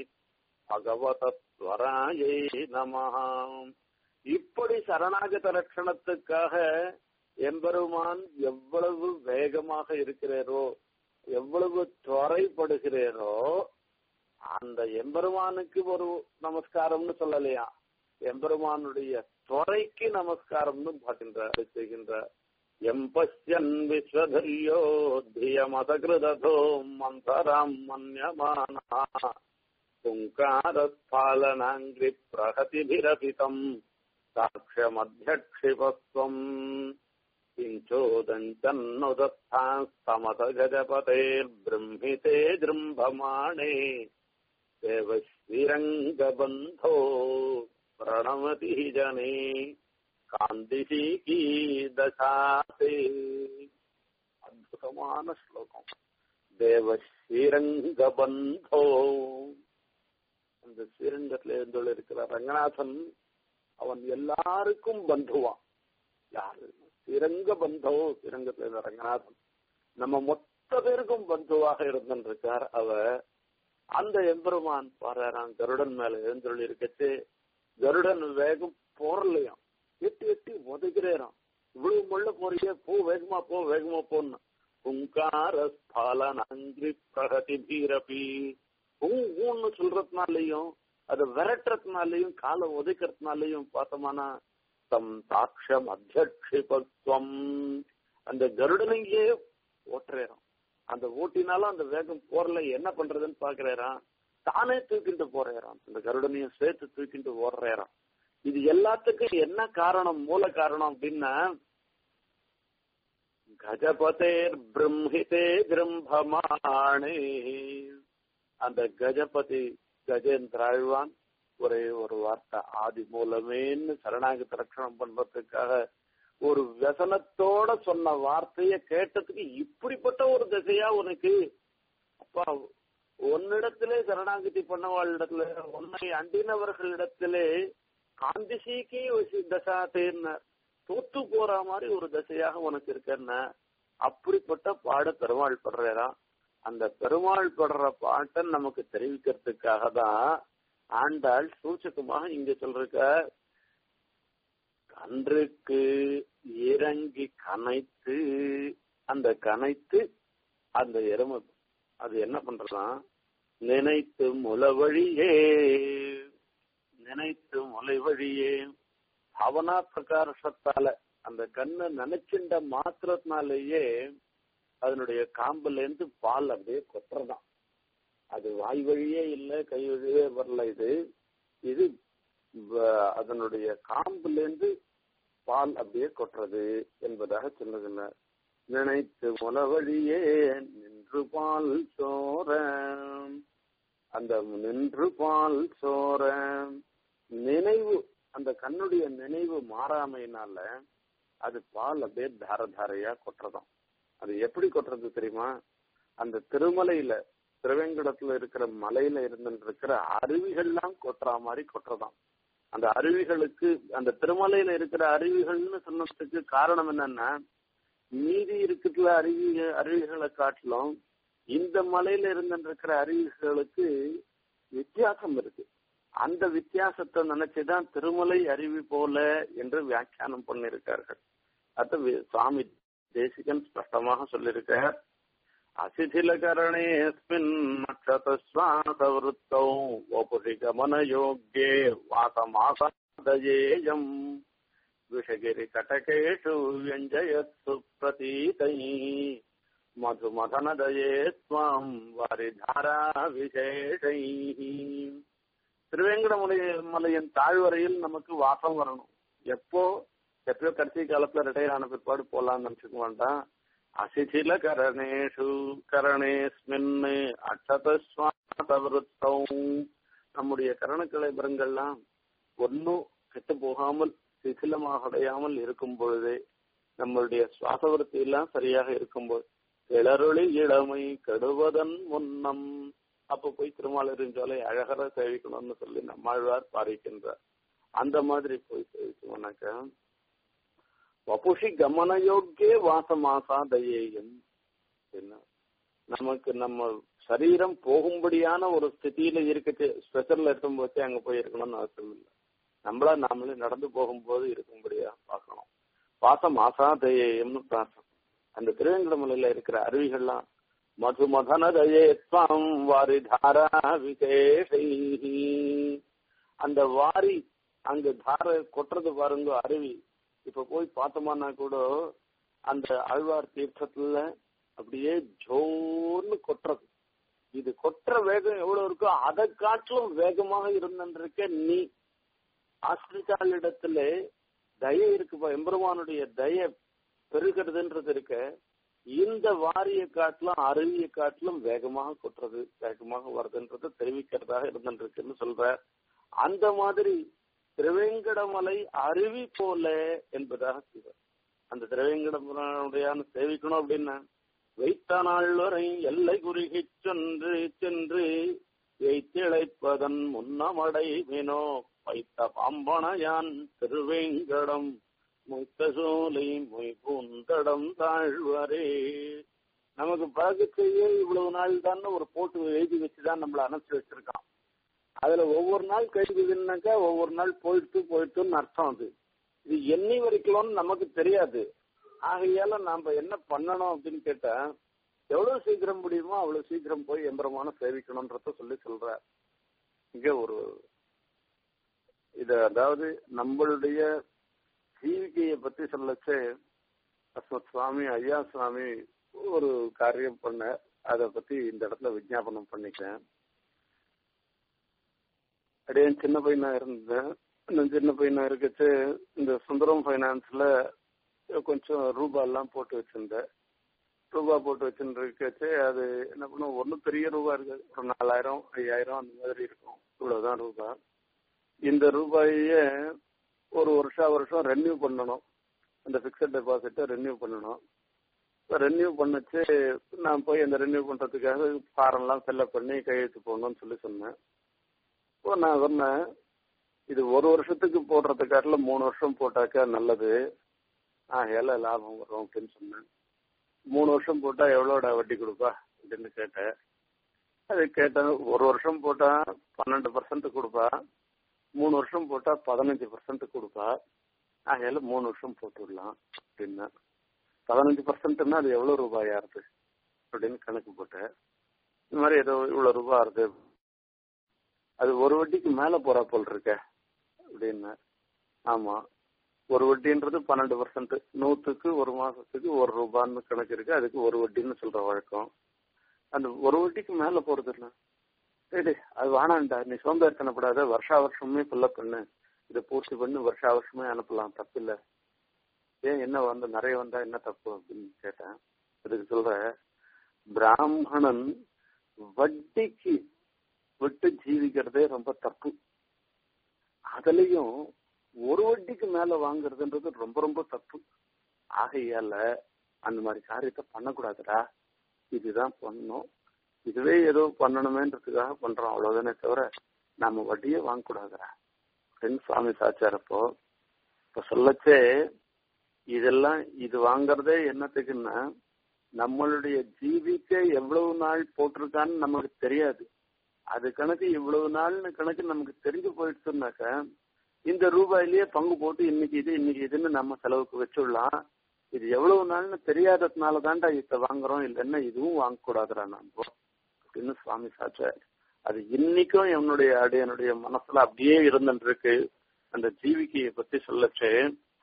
பகவதத்வராயை நமஹ இப்படி சரணாகத லட்சணத்துக்காக எம்பெருமான் எவ்வளவு வேகமாக இருக்கிறாரோ எவ்வளவு துறைப்படுகிறேரோ அந்த எம்பெருமானுக்கு ஒரு நமஸ்காரம்னு சொல்லலையா எம்பெருமானுடைய துறைக்கு நமஸ்காரம்னு பார்க்கின்றார் செய்கின்றார் எம்பஷ்யன் விஸ்வதரியோ தியமதகிருதோ மந்தராம் மன்யமானா புங்காரஸ்பாலனாங்கிரி பிரகதிபிரபிதம் சாட்சமத்தியக்ஷிபஸ்வம் किञ्चोदञ्चन्नुदत्तास्तमतगजपतेर्बृंहिते जृम्भमाणे देवश्रीरङ्गबन्धो प्रणमतिः जने காந்திகி தசாசே அற்புதமான ஸ்லோகம் தேவ ஸ்ரீரங்க பந்தோ அந்த ஸ்ரீரங்கத்துல இருந்துள்ள இருக்கிற ரங்கநாதன் அவன் எல்லாருக்கும் பந்துவான் யாரு ஸ்ரீரங்க பந்தோ ஸ்ரீரங்கத்துல இருந்த ரங்கநாதன் நம்ம மொத்த பேருக்கும் பந்துவாக இருந்திருக்கார் அவ அந்த எம்பெருமான் பாரான் கருடன் மேல எழுந்தருள் இருக்கச்சு கருடன் வேகம் போறலையாம் எட்டி எட்டி உதைக்கிறேறான் இவ்வளவு முள்ள போறியே போ வேகமா போ வேகமா போன்னு புங்கார ஸ்பாலனங்கிரி பிரகதி பீரபி ஊன்னு சொல்றதுனாலையும் அதை விரட்டுறதுனாலையும் காலை உதைக்கிறதுனாலையும் பார்த்தோம்னா தம் சாட்சம் அத்தியட்சிபத்துவம் அந்த கருடனையே ஓட்டுறேறான் அந்த ஓட்டினாலும் அந்த வேகம் போறல என்ன பண்றதுன்னு பாக்குறேறான் தானே தூக்கிட்டு போறேறான் அந்த கருடனையும் சேர்த்து தூக்கிட்டு ஓடுறேறான் இது எல்லாத்துக்கும் என்ன காரணம் மூல காரணம் அப்படின்னா கஜபதேர் பிரம்மிதே கிரம்பமானே அந்த கஜபதி கஜேந்திராழ்வான் ஒரே ஒரு வார்த்தை ஆதி மூலமேன்னு சரணாகதி ரட்சணம் பண்றதுக்காக ஒரு व्यसனத்தோட சொன்ன வார்த்தைய கேட்டதுக்கு இப்படிப்பட்ட ஒரு திசையா உனக்கு அப்பா உன்னிடத்திலே சரணாகதி பண்ணவாளிடத்துல உன்னை அண்டினவர்களிடத்திலே காந்திசிக்கு தசாத்தேன்னு தோத்து போற மாதிரி ஒரு தசையாக உனக்கு இருக்கன்னா அப்படிப்பட்ட பாட பெருமாள் படுறாராம் அந்த பெருமாள் படுற பாட்டை நமக்கு தெரிவிக்கிறதுக்காக தான் ஆண்டாள் சூச்சகமாக இங்க சொல்றக்க கன்றுக்கு இறங்கி கனைத்து அந்த கனைத்து அந்த எருமை அது என்ன பண்றதாம் நினைத்து முளவழியே நினைத்து முளை வழியே பாவனா பிரகாரத்தால அந்த கண்ணை நினைச்சின்ற மாத்திரத்தினாலேயே அதனுடைய காம்புல இருந்து பால் அப்படியே கொட்டுறதாம் அது வாய் வழியே இல்ல கை வழியே வரல இது இது அதனுடைய காம்புல இருந்து பால் அப்படியே கொட்டுறது என்பதாக சொல்லுகின்றார் நினைத்து முளவழியே நின்று பால் சோர அந்த நின்று பால் சோர நினைவு அந்த கண்ணுடைய நினைவு மாறாமையினால அது பால் அப்படியே தார தாரையா கொட்டுறதாம் அது எப்படி கொட்டுறது தெரியுமா அந்த திருமலையில திருவேங்கடத்துல இருக்கிற மலையில இருந்து இருக்கிற அருவிகள்லாம் கொட்டுற மாதிரி கொட்டுறதாம் அந்த அருவிகளுக்கு அந்த திருமலையில இருக்கிற அருவிகள்னு சொன்னதுக்கு காரணம் என்னன்னா மீதி இருக்கிற அருவி அருவிகளை காட்டிலும் இந்த மலையில இருந்திருக்கிற அருவிகளுக்கு வித்தியாசம் இருக்கு அந்த வித்தியாசத்தை நினைச்சுதான் திருமலை அருவி போல என்று வியாக்கியானம் பண்ணிருக்கார்கள் அது சுவாமி தேசிகன் ஸ்பஷ்டமாக சொல்லியிருக்கார் அசிதிலகரணேஸ்மின் நட்சத்திரஸ்வாசவருத்தௌ வபுஷி கமனயோக்யே வாசமாசாதயேயம் விஷகிரி கட்டகேஷு வியஞ்சயத்சு பிரதீதை மதுமதனதயே ஸ்வாம் வாரிதாரா விசேஷை திருவேங்கடமலை மலையின் தாழ்வரையில் நமக்கு வாசம் வரணும் எப்போ எப்பயோ கடைசி காலத்துல ரிட்டையர் ஆன பிற்பாடு போலாம்னு நினைச்சுக்க வேண்டாம் அசிசில கரணேஷு கரணேஸ்மின் அக்ஷதஸ்வாதவருத்தம் நம்முடைய கரணக்கலை பரங்கள்லாம் ஒன்னும் கெட்டு போகாமல் சிசிலமாக அடையாமல் இருக்கும் பொழுதே நம்மளுடைய சுவாசவருத்தி எல்லாம் சரியாக இருக்கும்போது கிளறுளி இளமை கெடுவதன் முன்னம் அப்ப போய் திருமாலிருஞ்சோலை அழகர சேவிக்கணும்னு சொல்லி நம்மாழ்வார் பாரிக்கின்றார் அந்த மாதிரி போய் சேவிச்சோம்னாக்க வபுஷி கமனயோக்கிய வாசமாசா தயேயம் என்ன நமக்கு நம்ம சரீரம் போகும்படியான ஒரு ஸ்திதியில இருக்கச்சு ஸ்பெஷல்ல இருக்கும் போதே அங்க போய் இருக்கணும்னு அவசியம் இல்லை நம்மளா நாமளே நடந்து போகும்போது இருக்கும்படியா பார்க்கணும் வாசம் ஆசா தயேயம்னு பிரார்த்தம் அந்த திருவேங்கடமலையில இருக்கிற அருவிகள்லாம் மது மதன தயேத்வம் வாரி தாரா விசேஷை அந்த வாரி அங்க தார கொட்டுறது பாருங்க அருவி இப்ப போய் பார்த்தோம்னா கூட அந்த ஆழ்வார் தீர்த்தத்துல அப்படியே ஜோன்னு கொட்டுறது இது கொட்டுற வேகம் எவ்வளவு இருக்கோ அதை காட்டிலும் வேகமாக இருந்திருக்க நீ ஆசிரியாளிடத்துல தய இருக்குப்பா எம்பெருமானுடைய தய பெருகிறதுன்றது இருக்க இந்த வாரிய காட்டிலும் அருவியை காட்டிலும் வேகமாக கொட்டுறது வேகமாக வருதுன்றது தெரிவிக்கிறதாக இருந்துருக்குன்னு சொல்ற அந்த மாதிரி திருவேங்கடமலை அருவி போல என்பதாக சொல்ற அந்த திருவேங்கடமுடைய சேவிக்கணும் அப்படின்னா வைத்த நாள் வரை எல்லை குறுகி சென்று சென்று வைத்திழைப்பதன் முன்னமடை மீனோ வைத்த பாம்பனையான் திருவேங்கடம் மொய்த்த சோலை மொய் பூந்தடம் தாழ்வரே நமக்கு பழகு செய்ய இவ்வளவு நாள் தான் ஒரு போட்டு எழுதி வச்சுதான் நம்மள அனுப்பிச்சு வச்சிருக்கான் அதுல ஒவ்வொரு நாள் கழிவுதுன்னாக்கா ஒவ்வொரு நாள் போயிட்டு போயிட்டுன்னு அர்த்தம் அது இது எண்ணி வரைக்கலாம்னு நமக்கு தெரியாது ஆகையால நாம என்ன பண்ணணும் அப்படின்னு கேட்டா எவ்வளவு சீக்கிரம் முடியுமோ அவ்வளவு சீக்கிரம் போய் எம்பரமான சேவிக்கணும்ன்றத சொல்லி சொல்ற இங்க ஒரு இது அதாவது நம்மளுடைய ஜீவிகையை பத்தி சொல்லச்சு அஸ்மத் சுவாமி ஐயா சுவாமி ஒரு காரியம் பண்ண அதை பத்தி இந்த இடத்துல விஜாபனம் பண்ணிக்கிறேன் அப்படியே சின்ன பையனா இருந்தேன் இந்த சின்ன பையனா இருக்கச்சு இந்த சுந்தரம் ஃபைனான்ஸ்ல கொஞ்சம் ரூபா எல்லாம் போட்டு வச்சிருந்தேன் ரூபா போட்டு வச்சுருக்கச்சு அது என்ன பண்ணும் ஒன்றும் பெரிய ரூபா இருக்கு ஒரு நாலாயிரம் ஐயாயிரம் அந்த மாதிரி இருக்கும் இவ்வளவுதான் ரூபா இந்த ரூபாயே ஒரு வருஷம் வருஷம் ரெனியூ பண்ணணும் அந்த பிக்சட் டெபாசிட்டை ரெனியூ பண்ணணும் ரெனியூ பண்ணச்சு நான் போய் அந்த ரெனியூ பண்றதுக்காக ஃபாரம்லாம் ஃபில்அப் பண்ணி கையெழுத்து போடணும்னு சொல்லி சொன்னேன் இப்போ நான் சொன்னேன் இது ஒரு வருஷத்துக்கு போடுறதுக்காட்டில மூணு வருஷம் போட்டாக்கா நல்லது ஆகையால லாபம் வரும் அப்படின்னு சொன்னேன் மூணு வருஷம் போட்டா எவ்வளோட வட்டி கொடுப்பா அப்படின்னு கேட்டேன் அது கேட்டேன் ஒரு வருஷம் போட்டா பன்னெண்டு பர்சன்ட் கொடுப்பா மூணு வருஷம் போட்டா பதினஞ்சு பர்சன்ட் கொடுப்பா ஆகையால மூணு வருஷம் போட்டு விடலாம் அப்படின்னா பதினஞ்சு பர்சன்ட்னா அது எவ்வளவு ரூபாயா இருக்கு அப்படின்னு கணக்கு போட்டேன் இந்த மாதிரி ஏதோ இவ்வளவு ரூபாய் இருக்கு அது ஒரு வட்டிக்கு மேல போறா போல் இருக்க அப்படின்னா ஆமா ஒரு வட்டின்றது பன்னெண்டு பர்சன்ட் நூத்துக்கு ஒரு மாசத்துக்கு ஒரு ரூபான்னு கணக்கு இருக்கு அதுக்கு ஒரு வட்டின்னு சொல்ற வழக்கம் அந்த ஒரு வட்டிக்கு மேல போறது இல்லை சரி அது வேணாண்டா நீ சோம்பேறித்தனப்படாத வருஷா வருஷமே ஃபில்லப் பண்ணு இதை பூர்த்தி பண்ணி வருஷா வருஷமே அனுப்பலாம் தப்பு இல்ல ஏன் என்ன வந்து நிறைய வந்தா என்ன தப்பு அப்படின்னு கேட்டேன் அதுக்கு சொல்ற பிராமணன் வட்டிக்கு விட்டு ஜீவிக்கிறதே ரொம்ப தப்பு அதுலயும் ஒரு வட்டிக்கு மேல வாங்குறதுன்றது ரொம்ப ரொம்ப தப்பு ஆகையால அந்த மாதிரி காரியத்தை பண்ணக்கூடாதுடா இதுதான் பண்ணணும் இதுவே ஏதோ பண்ணணுமேன்றதுக்காக பண்றோம் அவ்வளவுதானே தவிர நாம வட்டியே வாங்கக்கூடாதுடா அப்படின்னு சுவாமி சாச்சாரப்போ இப்ப சொல்லச்சே இதெல்லாம் இது வாங்குறதே என்னத்துக்குன்னா நம்மளுடைய ஜீவிக்க எவ்வளவு நாள் போட்டிருக்கான்னு நமக்கு தெரியாது அது கணக்கு இவ்வளவு நாள்னு கணக்கு நமக்கு தெரிஞ்சு போயிடுச்சுனாக்க இந்த ரூபாயிலேயே பங்கு போட்டு இன்னைக்கு இது இன்னைக்கு இதுன்னு நம்ம செலவுக்கு வச்சுடலாம் இது எவ்வளவு நாள்னு தெரியாததுனால தான்டா இத வாங்குறோம் இல்லைன்னா இதுவும் வாங்கக்கூடாதுடா நம்ம அப்படின்னு சுவாமி சாச்சார் அது இன்னைக்கும் என்னுடைய என்னுடைய மனசுல அப்படியே இருந்துட்டு இருக்கு அந்த ஜீவிகையை பத்தி சொல்லச்சே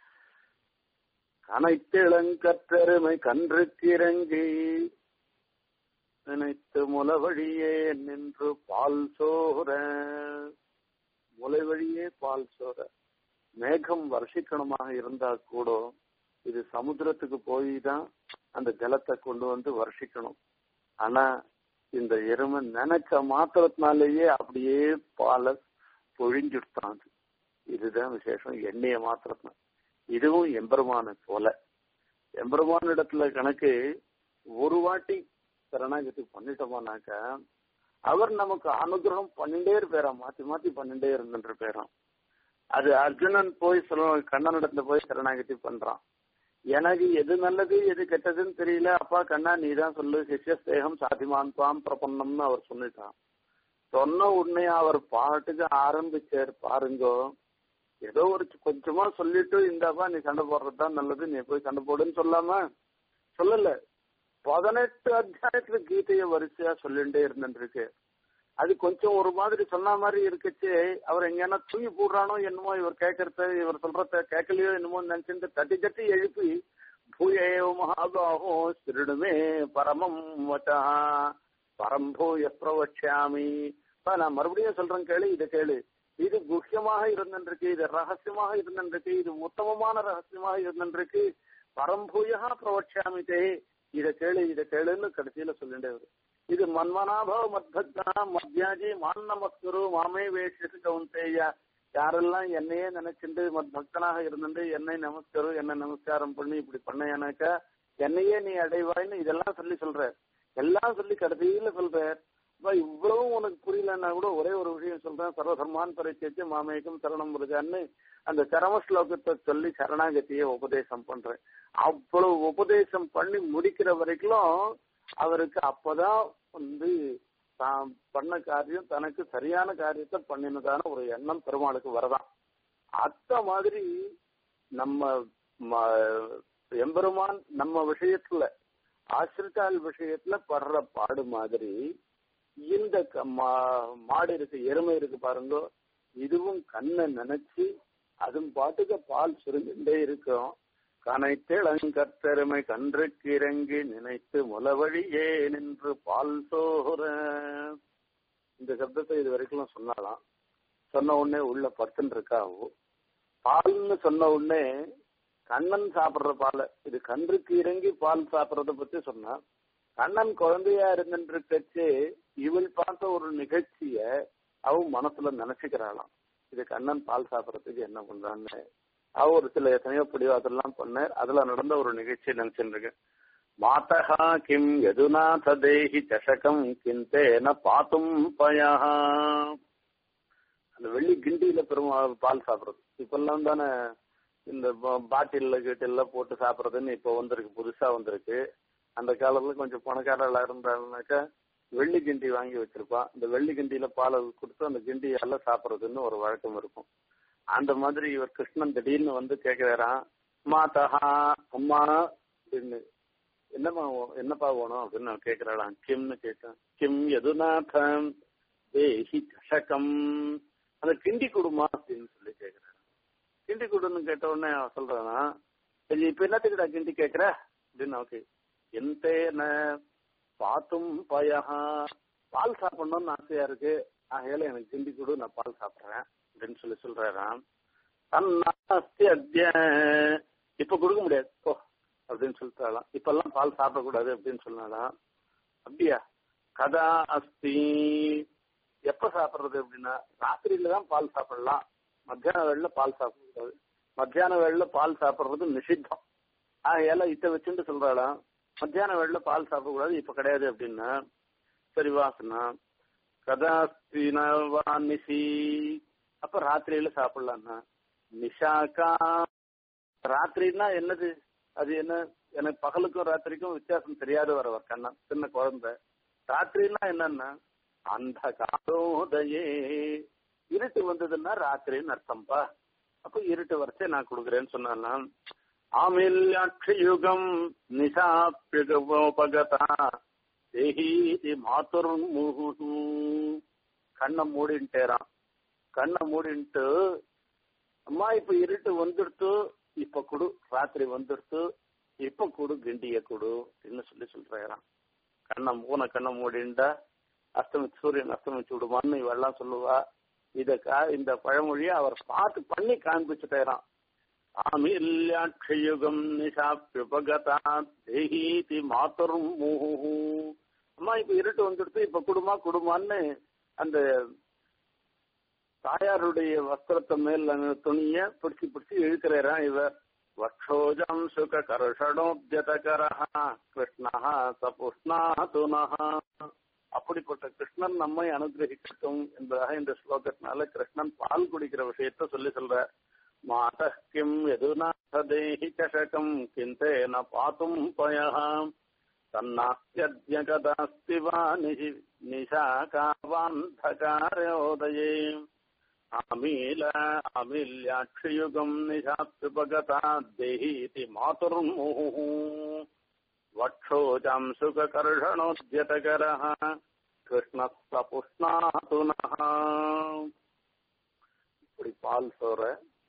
கனைத்திளங்கற்றெருமை கன்றுக்கிறங்கி நினைத்து முல வழியே நின்று பால் சோற முலை வழியே பால் சோற மேகம் வருஷிக்கணுமாக இருந்தா கூட இது சமுத்திரத்துக்கு போய் தான் அந்த ஜலத்தை கொண்டு வந்து வருஷிக்கணும் ஆனா இந்த எருமை நினைச்ச மாத்திரத்தினாலேயே அப்படியே பாலை பொழிஞ்சுட்டான் அது. இதுதான் விசேஷம் எண்ணெய மாத்திரத்தின இதுவும் எம்பெருமான போல எம்பெருமான இடத்துல கணக்கு ஒரு வாட்டி சரணாகதி பண்ணிட்டோமானாக்க அவர் நமக்கு அனுகிரகம் பண்ணிட்டே இருப்பாராம் மாத்தி மாத்தி பண்ணிட்டே இருந்துட்டு இருப்பாராம் அது அர்ஜுனன் போய் சொல்ல கண்ணன் இடத்துல போய் சரணாகதி பண்றான் எனக்கு எது நல்லது எது கெட்டதுன்னு தெரியல அப்பா கண்ணா நீ தான் சொல்லு சிஷ்ய ஸ்தேகம் சாதிமான் துவாம் பிரபன்னம்னு அவர் சொல்லிட்டான் சொன்ன உடனே அவர் பாட்டுக்கு ஆரம்பிச்சார் பாருங்கோ ஏதோ ஒரு கொஞ்சமா சொல்லிட்டு இந்தாப்பா நீ சண்டை போடுறதுதான் நல்லது நீ போய் சண்டை போடுன்னு சொல்லாம சொல்லல பதினெட்டு அத்தியாயத்துல கீதைய வரிசையா சொல்லிட்டே இருந்துருக்கு அது கொஞ்சம் ஒரு மாதிரி சொன்ன மாதிரி இருக்குச்சு அவர் எங்கன்னா தூங்கி போடுறானோ என்னமோ இவர் கேட்கறத இவர் சொல்றத கேட்கலையோ என்னமோ நினைச்சுட்டு தட்டி தட்டி எழுப்பி பூயேவ மகாபாகோ திருடுமே பரமம் வச்சா பரம்பூய பிரவட்சாமி அப்ப நான் மறுபடியும் சொல்றேன் கேளு இதை கேளு இது குஹ்யமாக இருந்திருக்கு இது ரகசியமாக இருந்திருக்கு இது உத்தமமான ரகசியமாக இருந்திருக்கு பரம்பூயா பிரவட்சாமி தே இதை கேளு இதை கேளுன்னு கடைசியில சொல்லிட்டே வரும் இது மன்மனாபவ மத்பக்தா மத்யாஜி மான் நமஸ்குரு மாமே வேஷத்து கவுந்தேயா யாரெல்லாம் என்னையே நினைச்சுட்டு மத் பக்தனாக இருந்துட்டு என்னை நமஸ்கரு என்ன நமஸ்காரம் பண்ணி இப்படி பண்ணேனாக்கா என்னையே நீ அடைவாய்னு இதெல்லாம் சொல்லி சொல்ற எல்லாம் சொல்லி கடைசியில சொல்ற அப்ப இவ்வளவும் உனக்கு புரியலன்னா கூட ஒரே ஒரு விஷயம் சொல்றேன் சர்வதர்மான் பரிச்சேச்சு மாமேகம் சரணம் முருகான்னு அந்த சரம ஸ்லோகத்தை சொல்லி சரணாகதியை உபதேசம் பண்றேன் அவ்வளவு உபதேசம் பண்ணி முடிக்கிற வரைக்கும் அவருக்கு அப்பதான் வந்து தான் பண்ண காரியம் தனக்கு சரியான காரியத்தை பண்ணினதான ஒரு எண்ணம் பெருமாளுக்கு வரதான் அத்த மாதிரி நம்ம ம- எம்பெருமான் நம்ம விஷயத்துல ஆசிரித்தால் விஷயத்துல படுற பாடு மாதிரி இந்த க- மா- மாடு இருக்கு எருமை இருக்கு பாருங்க இதுவும் கண்ணை நினைச்சு அதுவும் பாட்டுக்கு பால் சுருங்கிட்டே இருக்கும் கனைத்திளங்கத்தெருமை கன்றுக்கு இறங்கி நினைத்து முலவழியே நின்று பால் சோற இந்த சப்தத்தை இது வரைக்கும் சொன்னாலாம் சொன்ன உடனே உள்ள பத்துன்னு இருக்கா அவ. பால்னு சொன்ன உடனே கண்ணன் சாப்பிடுற பாலை இது கன்றுக்கு இறங்கி பால் சாப்பிடுறத பத்தி சொன்னா கண்ணன் குழந்தையா இருந்துட்டு இவள் பார்த்த ஒரு நிகழ்ச்சிய அவ மனசுல நினைச்சுக்கிறாளாம் இது கண்ணன் பால் சாப்பிடறதுக்கு என்ன பண்றான்னு அவ ஒரு சில எத்தனையோ பிடிவாதெல்லாம் பண்ண அதுல நடந்த ஒரு நிகழ்ச்சியை நினைச்சுட்டு இருக்கேன் மாதகா கிம் யதுநாத தேஹி சஷகம் கிந்தேன பாத்தும் பயா அந்த வெள்ளி கிண்டியில பெரும் பால் சாப்பிடுறது இப்பெல்லாம் தானே இந்த பா- பாட்டில்ல கீட்டில்ல போட்டு சாப்பிடுறதுன்னு இப்ப வந்திருக்கு புதுசா வந்திருக்கு அந்த காலத்துல கொஞ்சம் பணக்காரர்களா இருந்தாங்கனாக்கா வெள்ளி கிண்டி வாங்கி வச்சிருப்பான் இந்த வெள்ளி கிண்டியில பாலை கொடுத்து அந்த கிண்டியால சாப்பிடுறதுன்னு ஒரு வழக்கம் இருக்கும் அந்த மாதிரி இவர் கிருஷ்ணன் திடீர்னு வந்து கேக்குறாராம் மாதா அம்மா அப்படின்னு என்னம்மா வே- என்னப்பா வேணும் அப்படின்னு நான் கேக்குறாளாம் கிம்னு கேட்டேன் கிம் எதுநாதம் தேஹி சஷகம் அந்த கிண்டி கொடுமா அப்படின்னு சொல்லி கேக்குறாரு கிண்டி கொடுன்னு கேட்ட உடனே அவன் சொல்றானா சரி இப்ப என்னத்துக்குடா கிண்டி கேக்குற அப்படின்னு ஓகே எந்தேன பாத்தும் பயஹா பால் சாப்பிடணும்னு ஆசையா இருக்கு ஆகையால எனக்கு கிண்டி கொடு நான் பால் சாப்பிடுறேன் அப்படின்னு சொல்லி சொல்றாராம் தன்னாஸ்தி அத்திய இப்ப கொடுக்க முடியாது போ அப்படின்னு சொல்லிட்டாலாம் இப்பெல்லாம் பால் சாப்பிடக்கூடாது அப்படின்னு சொன்னாலாம் அப்படியா கதா அஸ்தி எப்ப சாப்பிடுறது அப்படின்னா ராத்திரியில தான் பால் சாப்பிடலாம் மத்தியான வேளையில பால் சாப்பிடக்கூடாது மத்தியான வேளையில பால் சாப்பிடுறது நிஷித்தம் ஆகையால இத வச்சுட்டு சொல்றாளாம் மத்தியான வேளையில பால் சாப்பிடக்கூடாது இப்ப கிடையாது அப்படின்னா சரி வாசனா கதாஸ்தினவா நிசி அப்ப ராத்திரியில சாப்பிடலாம்னா நிஷாக்கா ராத்திரின்னா என்னது அது என்ன எனக்கு பகலுக்கும் ராத்திரிக்கும் வித்தியாசம் தெரியாத வரவர் கண்ணன் சின்ன குழந்தை ராத்திரின்னா என்னன்னா அந்த காலோதயே இருட்டு வந்ததுன்னா ராத்திரின்னு அர்த்தம்பா அப்ப இருட்டு வரைச்சே நான் கொடுக்குறேன்னு சொன்னா ஆமில்யாட்சியுகம் நிசாபியோபகதா தேஹீதி மாத்துர் முகு கண்ணை மூடின்ட்டேரான் கண்ணை மூடின்ட்டு அம்மா இப்ப இருட்டு வந்துடுத்து இப்ப குடு ராத்திரி வந்துடுத்து இப்ப குடு கிண்டிய குடு அப்படின்னு சொல்லி சொல்றாராம் கண்ணை மூண கண்ணை மூடிண்டா அஸ்தமிச்சு சூரியன் அஸ்தமிச்சு விடுமான்னு இவெல்லாம் சொல்லுவா இத கா- இந்த பழமொழியை அவர் பார்த்து பண்ணி காண்பிச்சுட்டாராம் ஆமில்யாட்சயுகம் நிஷாப்யுபகதா தேஹீதி மாத்தரும் மூஹு அம்மா இப்ப இருட்டு வந்துடுத்து இப்ப குடுமா குடுமான்னு அந்த தாயாருடைய வஸ்திரத்தை மேல துணிய பிடிச்சு பிடிச்சு இழுக்கிறாராம் இவர் வக்ஷோஜம் சுக கருஷணோபியதகரஹ கிருஷ்ணா சபுஷ்ணாதுனஹ அப்படிப்பட்ட கிருஷ்ணன் நம்மை அனுகிரகிக்கட்டும் என்பதாக இந்த ஸ்லோகத்தினால கிருஷ்ணன் பால் குடிக்கிற விஷயத்த சொல்லி சொல்ற மாத கிம் எதுநாதேஹி சஷகம் கிந்தேன பாத்தும் பய தன்னாஸ்தியத்ய கதாஸ்தி வா நிஷி நிஷாகாவாந்தகாரோதயே அமீல அமில்யாட்சியுகம் நிஷாப்யுபகதா தேஹீதி மாதுர்முஹு வக்ஷோஜம் சுககர்ஷணோத்யதகரः கிருஷ்ணஸ்தபுஷ்ணாதுனः இப்படி பால் சோற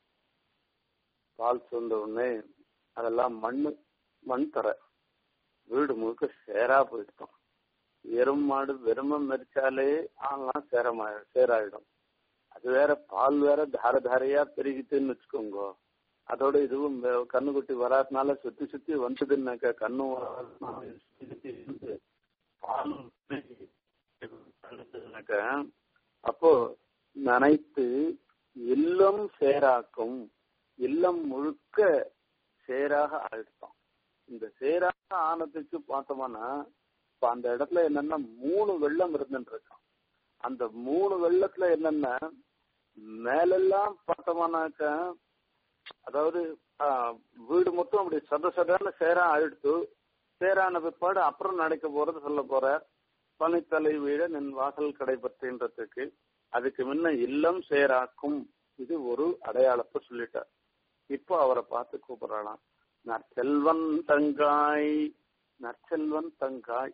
பால் சொந்த உடனே அதெல்லாம் மண்ணு மண் தர வீடு முழுக்க சேரா போயிட்டோம் எரும் மாடு வெறும மெரிச்சாலே ஆலாம் சேரமா சேராயிடும் அது வேற பால் வேற தார தாரையா பெருகிட்டுன்னு வச்சுக்கோங்க அதோட இதுவும் வே- கண்ணுக்குட்டி வராதனால சுத்தி சுத்தி வந்ததுன்னாக்கா கண்ணும் வராதனால சுத்தி சுத்தி இருந்து பாலும் வந்ததுன்னாக்கா அப்போ நனைத்து இல்லம் சேராக்கும் இல்லம் முழுக்க சேராக ஆயிடுத்தோம் இந்த சேராக ஆனதுக்கு பார்த்தோம்னா இப்ப அந்த இடத்துல என்னன்னா மூணு வெள்ளம் இருந்துட்டு இருக்கான் அந்த மூணு வெள்ளத்துல என்னன்னா மேலெல்லாம் பார்த்தோம்னாக்கா அதாவது ஆஹ், வீடு மொத்தம் அப்படி சத சதான சேரா ஆயிடுத்து சேரான பிற்பாடு அப்புறம் நடக்க போறது சொல்ல போற பனித்தலை வீழ நின் வாசல் கடைபற்றின்றதுக்கு அதுக்கு முன்ன இல்லம் சேராக்கும் இது ஒரு அடையாளத்தை சொல்லிட்டார் இப்போ அவரை பார்த்து கூப்பிடலாம் நற்செல்வன் தங்காய் நற்செல்வன் தங்காய்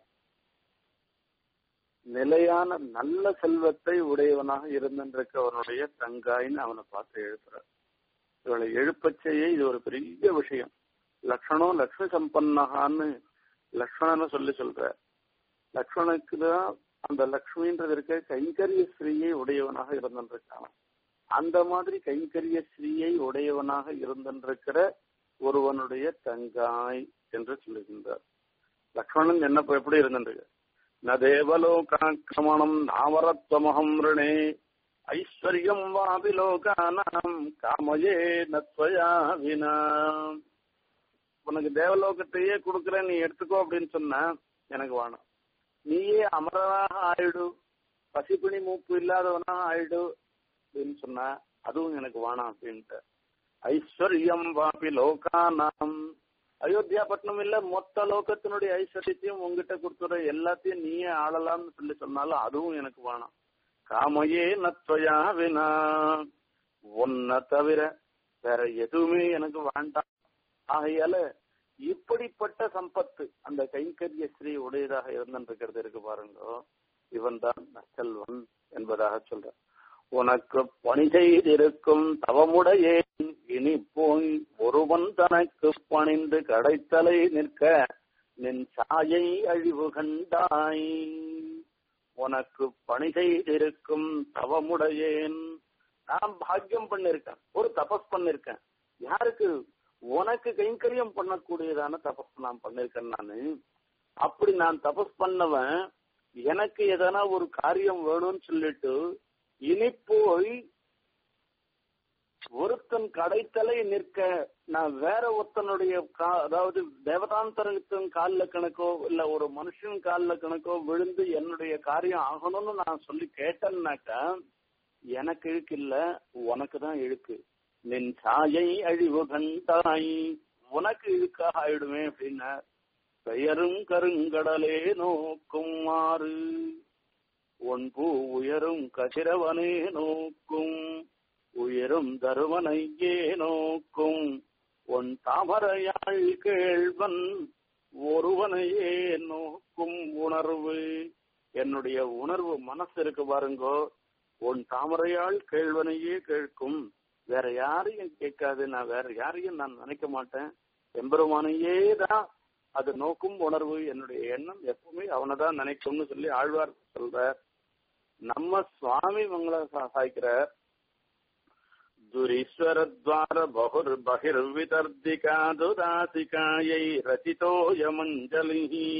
நிலையான நல்ல செல்வத்தை உடையவனாக இருந்திருக்கவனுடைய தங்காயின்னு அவனை பார்த்து எழுப்புறார் இவளை எழுப்பச் செய்ய இது ஒரு பெரிய விஷயம் லக்ஷணம் லக்ஷ்மி சம்பன்னகான்னு லக்ஷ்மணனை சொல்லி சொல்ற லக்ஷ்மணுக்கு தான் அந்த லக்ஷ்மின்றது இருக்க கைங்கரிய ஸ்ரீயை உடையவனாக இருந்திருக்கான் அந்த மாதிரி கைங்கரிய ஸ்ரீயை உடையவனாக இருந்திருக்கிற ஒருவனுடைய தங்காய் என்று சொல்லுகின்றார் லக்ஷ்மணன் என்ன இப்ப எப்படி இருந்திருக்கு ந தேவலோகாக்கிரமணம் நாவரத்வமகம் ரிணே ஐஸ்வர்யம் வாபி லோகானாம் காமயே நத்வயா வினா உனக்கு தேவலோகத்தையே கொடுக்குறேன் நீ எடுத்துக்கோ அப்படின்னு சொன்ன எனக்கு வேணும் நீயே அமரனாக ஆயிடு பசிப்பிணி மூப்பு இல்லாதவனாக ஆயிடு அப்படின்னு சொன்ன அதுவும் எனக்கு வேணாம் அப்படின்ட்டு ஐஸ்வர்யம் வாபி லோகானாம் அயோத்தியா பட்டணம் இல்ல மொத்த லோகத்தினுடைய ஐஸ்வர்யத்தையும் உங்ககிட்ட கொடுத்துற எல்லாத்தையும் நீயே ஆளலாம்னு சொல்லி சொன்னாலும் அதுவும் எனக்கு வேணாம் காமையே நத்வயா வினா உன்னை தவிர வேற எதுவுமே எனக்கு வேண்டாம் ஆகையால இப்படிப்பட்ட சம்பத்து அந்த கைங்கரிய ஸ்ரீ உடையதாக இருந்திருக்கிறது இருக்கு பாருங்க இவன் தான் நச்சல்வன் என்பதாக சொல்ற உனக்கு பணி செய்திருக்கும் தவமுடையேன் இனி போய் ஒருவன் தனக்கு பணிந்து கடைத்தலை நிற்க நின் சாயை அழிவு கண்டாய் உனக்கு பணி செய்திருக்கும் தவமுடையேன் நான் பாக்கியம் பண்ணிருக்கேன் ஒரு தபஸ் பண்ணிருக்கேன் யாருக்கு உனக்கு கைங்கரியம் பண்ணக்கூடியதான தபஸ் நான் பண்ணிருக்கேன் நானு அப்படி நான் தபஸ் பண்ணவன் எனக்கு எதனா ஒரு காரியம் வேணும்னு சொல்லிட்டு இனி போய் ஒருத்தன் கடைத்தலை நிற்க நான் வேற ஒருத்தனுடைய கா- அதாவது தேவதாந்தரத்தின் காலில் கணக்கோ இல்ல ஒரு மனுஷன் காலில் கணக்கோ விழுந்து என்னுடைய காரியம் ஆகணும்னு நான் சொல்லி கேட்டேன்னாக்கா எனக்கு இழுக்கு இல்ல உனக்கு தான் இழுக்கு நின் சாயை அழிவு கண்டாய் உனக்கு இழுக்காக ஆயிடுமே அப்படின்னா பெயரும் கருங்கடலே நோக்கும் மாறு உன் பூ உயரும் கதிரவனே நோக்கும் உயரும் தருவனையே நோக்கும் உன் தாமரையாள் கேள்வன் ஒருவனையே நோக்கும் உணர்வு என்னுடைய உணர்வு மனசு இருக்கு பாருங்கோ உன் தாமரையாள் கேள்வனையே கேட்கும் வேற யாரையும் கேட்காது நான் வேற யாரையும் நான் நினைக்க மாட்டேன் எம்பெருமானையே தான் அது நோக்கும் உணர்வு என்னுடைய எண்ணம் எப்பவுமே அவனை தான் நினைக்கும்னு சொல்லி ஆழ்வார் சொல்ற நம்ம சுவாமி மங்கள சாய்க்கிறார் துரீஸ்வரத்வார பகுர் பகிர்விதர்திகா துராசிகாயை ரச்சிதோயமஞ்சலி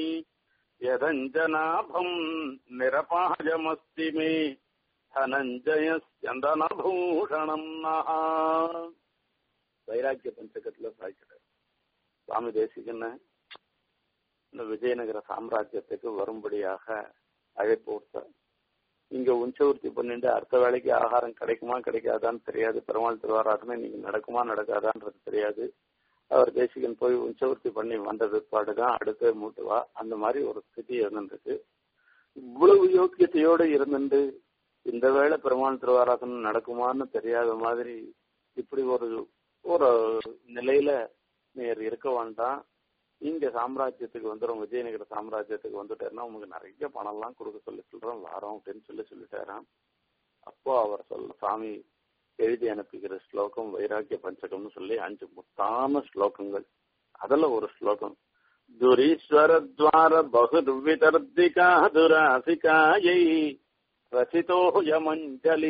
யதஞ்சனாபம் நிரபாயமஸ்தி மே தனஞ்சய சந்தனபூஷணம் நகா வைராக்கிய பஞ்சகத்துல சாய்க்கிறார் சுவாமி தேசிகன்னு இந்த விஜயநகர சாம்ராஜ்யத்துக்கு வரும்படியாக அழைப்பு கொடுத்தார் இங்க உஞ்சவர்த்தி பண்ணிட்டு அடுத்த வேலைக்கு ஆகாரம் கிடைக்குமா கிடைக்காதான்னு தெரியாது பெருமாள் திருவாராதனை நீங்க நடக்குமா நடக்காதான்றது தெரியாது அவர் தேசிகன் போய் உஞ்சவர்த்தி பண்ணி வந்த பிற்பாடு தான் அடுத்த மூட்டுவா அந்த மாதிரி ஒரு ஸ்திதி இருந்துருக்கு இவ்வளவு யோக்கியத்தையோட இருந்துட்டு இந்த வேளை பெருமாள் திருவாராதனம் நடக்குமான்னு தெரியாத மாதிரி இப்படி ஒரு ஒரு நிலையில நேர் இருக்க வேண்டாம் இங்க சாம்ராஜ்யத்துக்கு வந்துடும் விஜயநகர சாம்ராஜ்யத்துக்கு வந்துட்டாருன்னா உங்களுக்கு நிறைய பணம் எல்லாம் கொடுக்க சொல்லி சொல்றோம் வாரம் அப்படின்னு சொல்லி சொல்லிட்டாராம் அப்போ அவர் சொல்ல சாமி எழுதி அனுப்புகிற ஸ்லோகம் வைராக்கிய பஞ்சகம்னு சொல்லி அஞ்சு முத்தான ஸ்லோகங்கள் அதுல ஒரு ஸ்லோகம் துரீஸ்வரத்வார பகுர்விதர்திகா துராசிகாயை ரசிதோயமஞ்சலி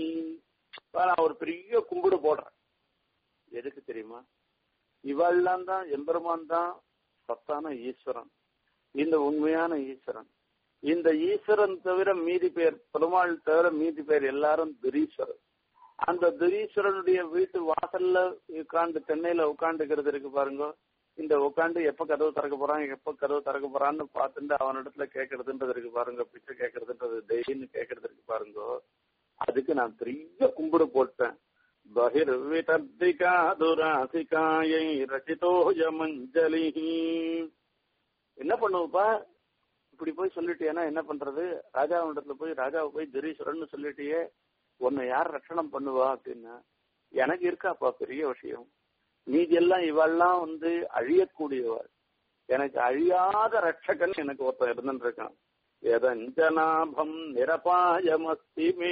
நான் ஒரு பெரிய கும்பிடு போடுறேன் எதுக்கு தெரியுமா இவெல்லாம் தான் எம்பெருமான் தான் சத்தான ஈஸ்வரன் இந்த உண்மையான ஈஸ்வரன் இந்த ஈஸ்வரன் தவிர மீதி பேர் பெருமாள் தவிர மீதி பேர் எல்லாரும் துரீஸ்வரர் அந்த துரீஸ்வரனுடைய வீட்டு வாசல்ல உட்காந்து தென்னையில உட்காந்துக்கிறது இருக்கு பாருங்க இந்த உட்காந்து எப்ப கதவு திறக்க போறான் எப்ப கதவு திறக்க போறான்னு பார்த்துட்டு அவனிடத்துல கேட்கறதுன்றது இருக்கு பாருங்க பிச்சை கேட்கறதுன்றது டெய்லின்னு கேட்கறது இருக்கு பாருங்க அதுக்கு நான் பெரிய கும்பிடு போட்டேன் பகிர்விதர்திகா துராசிகாயை ரச்சிதோயமஞ்சலி என்ன பண்ணுவப்பா இப்படி போய் சொல்லிட்டியனா என்ன பண்றது ராஜாவிடத்துல போய் ராஜாவை போய் துரீஸ்வரன் சொல்லிட்டியே உன்னை யார் ரட்சணம் பண்ணுவா அப்படின்னா எனக்கு இருக்காப்பா பெரிய விஷயம் மீதி எல்லாம் இவெல்லாம் வந்து அழியக்கூடியவள் எனக்கு அழியாத ரட்சகன் எனக்கு ஒருத்தன் இருந்துட்டு இருக்கான் எதஞ்சனாபம் நிரபாயமஸ்திமே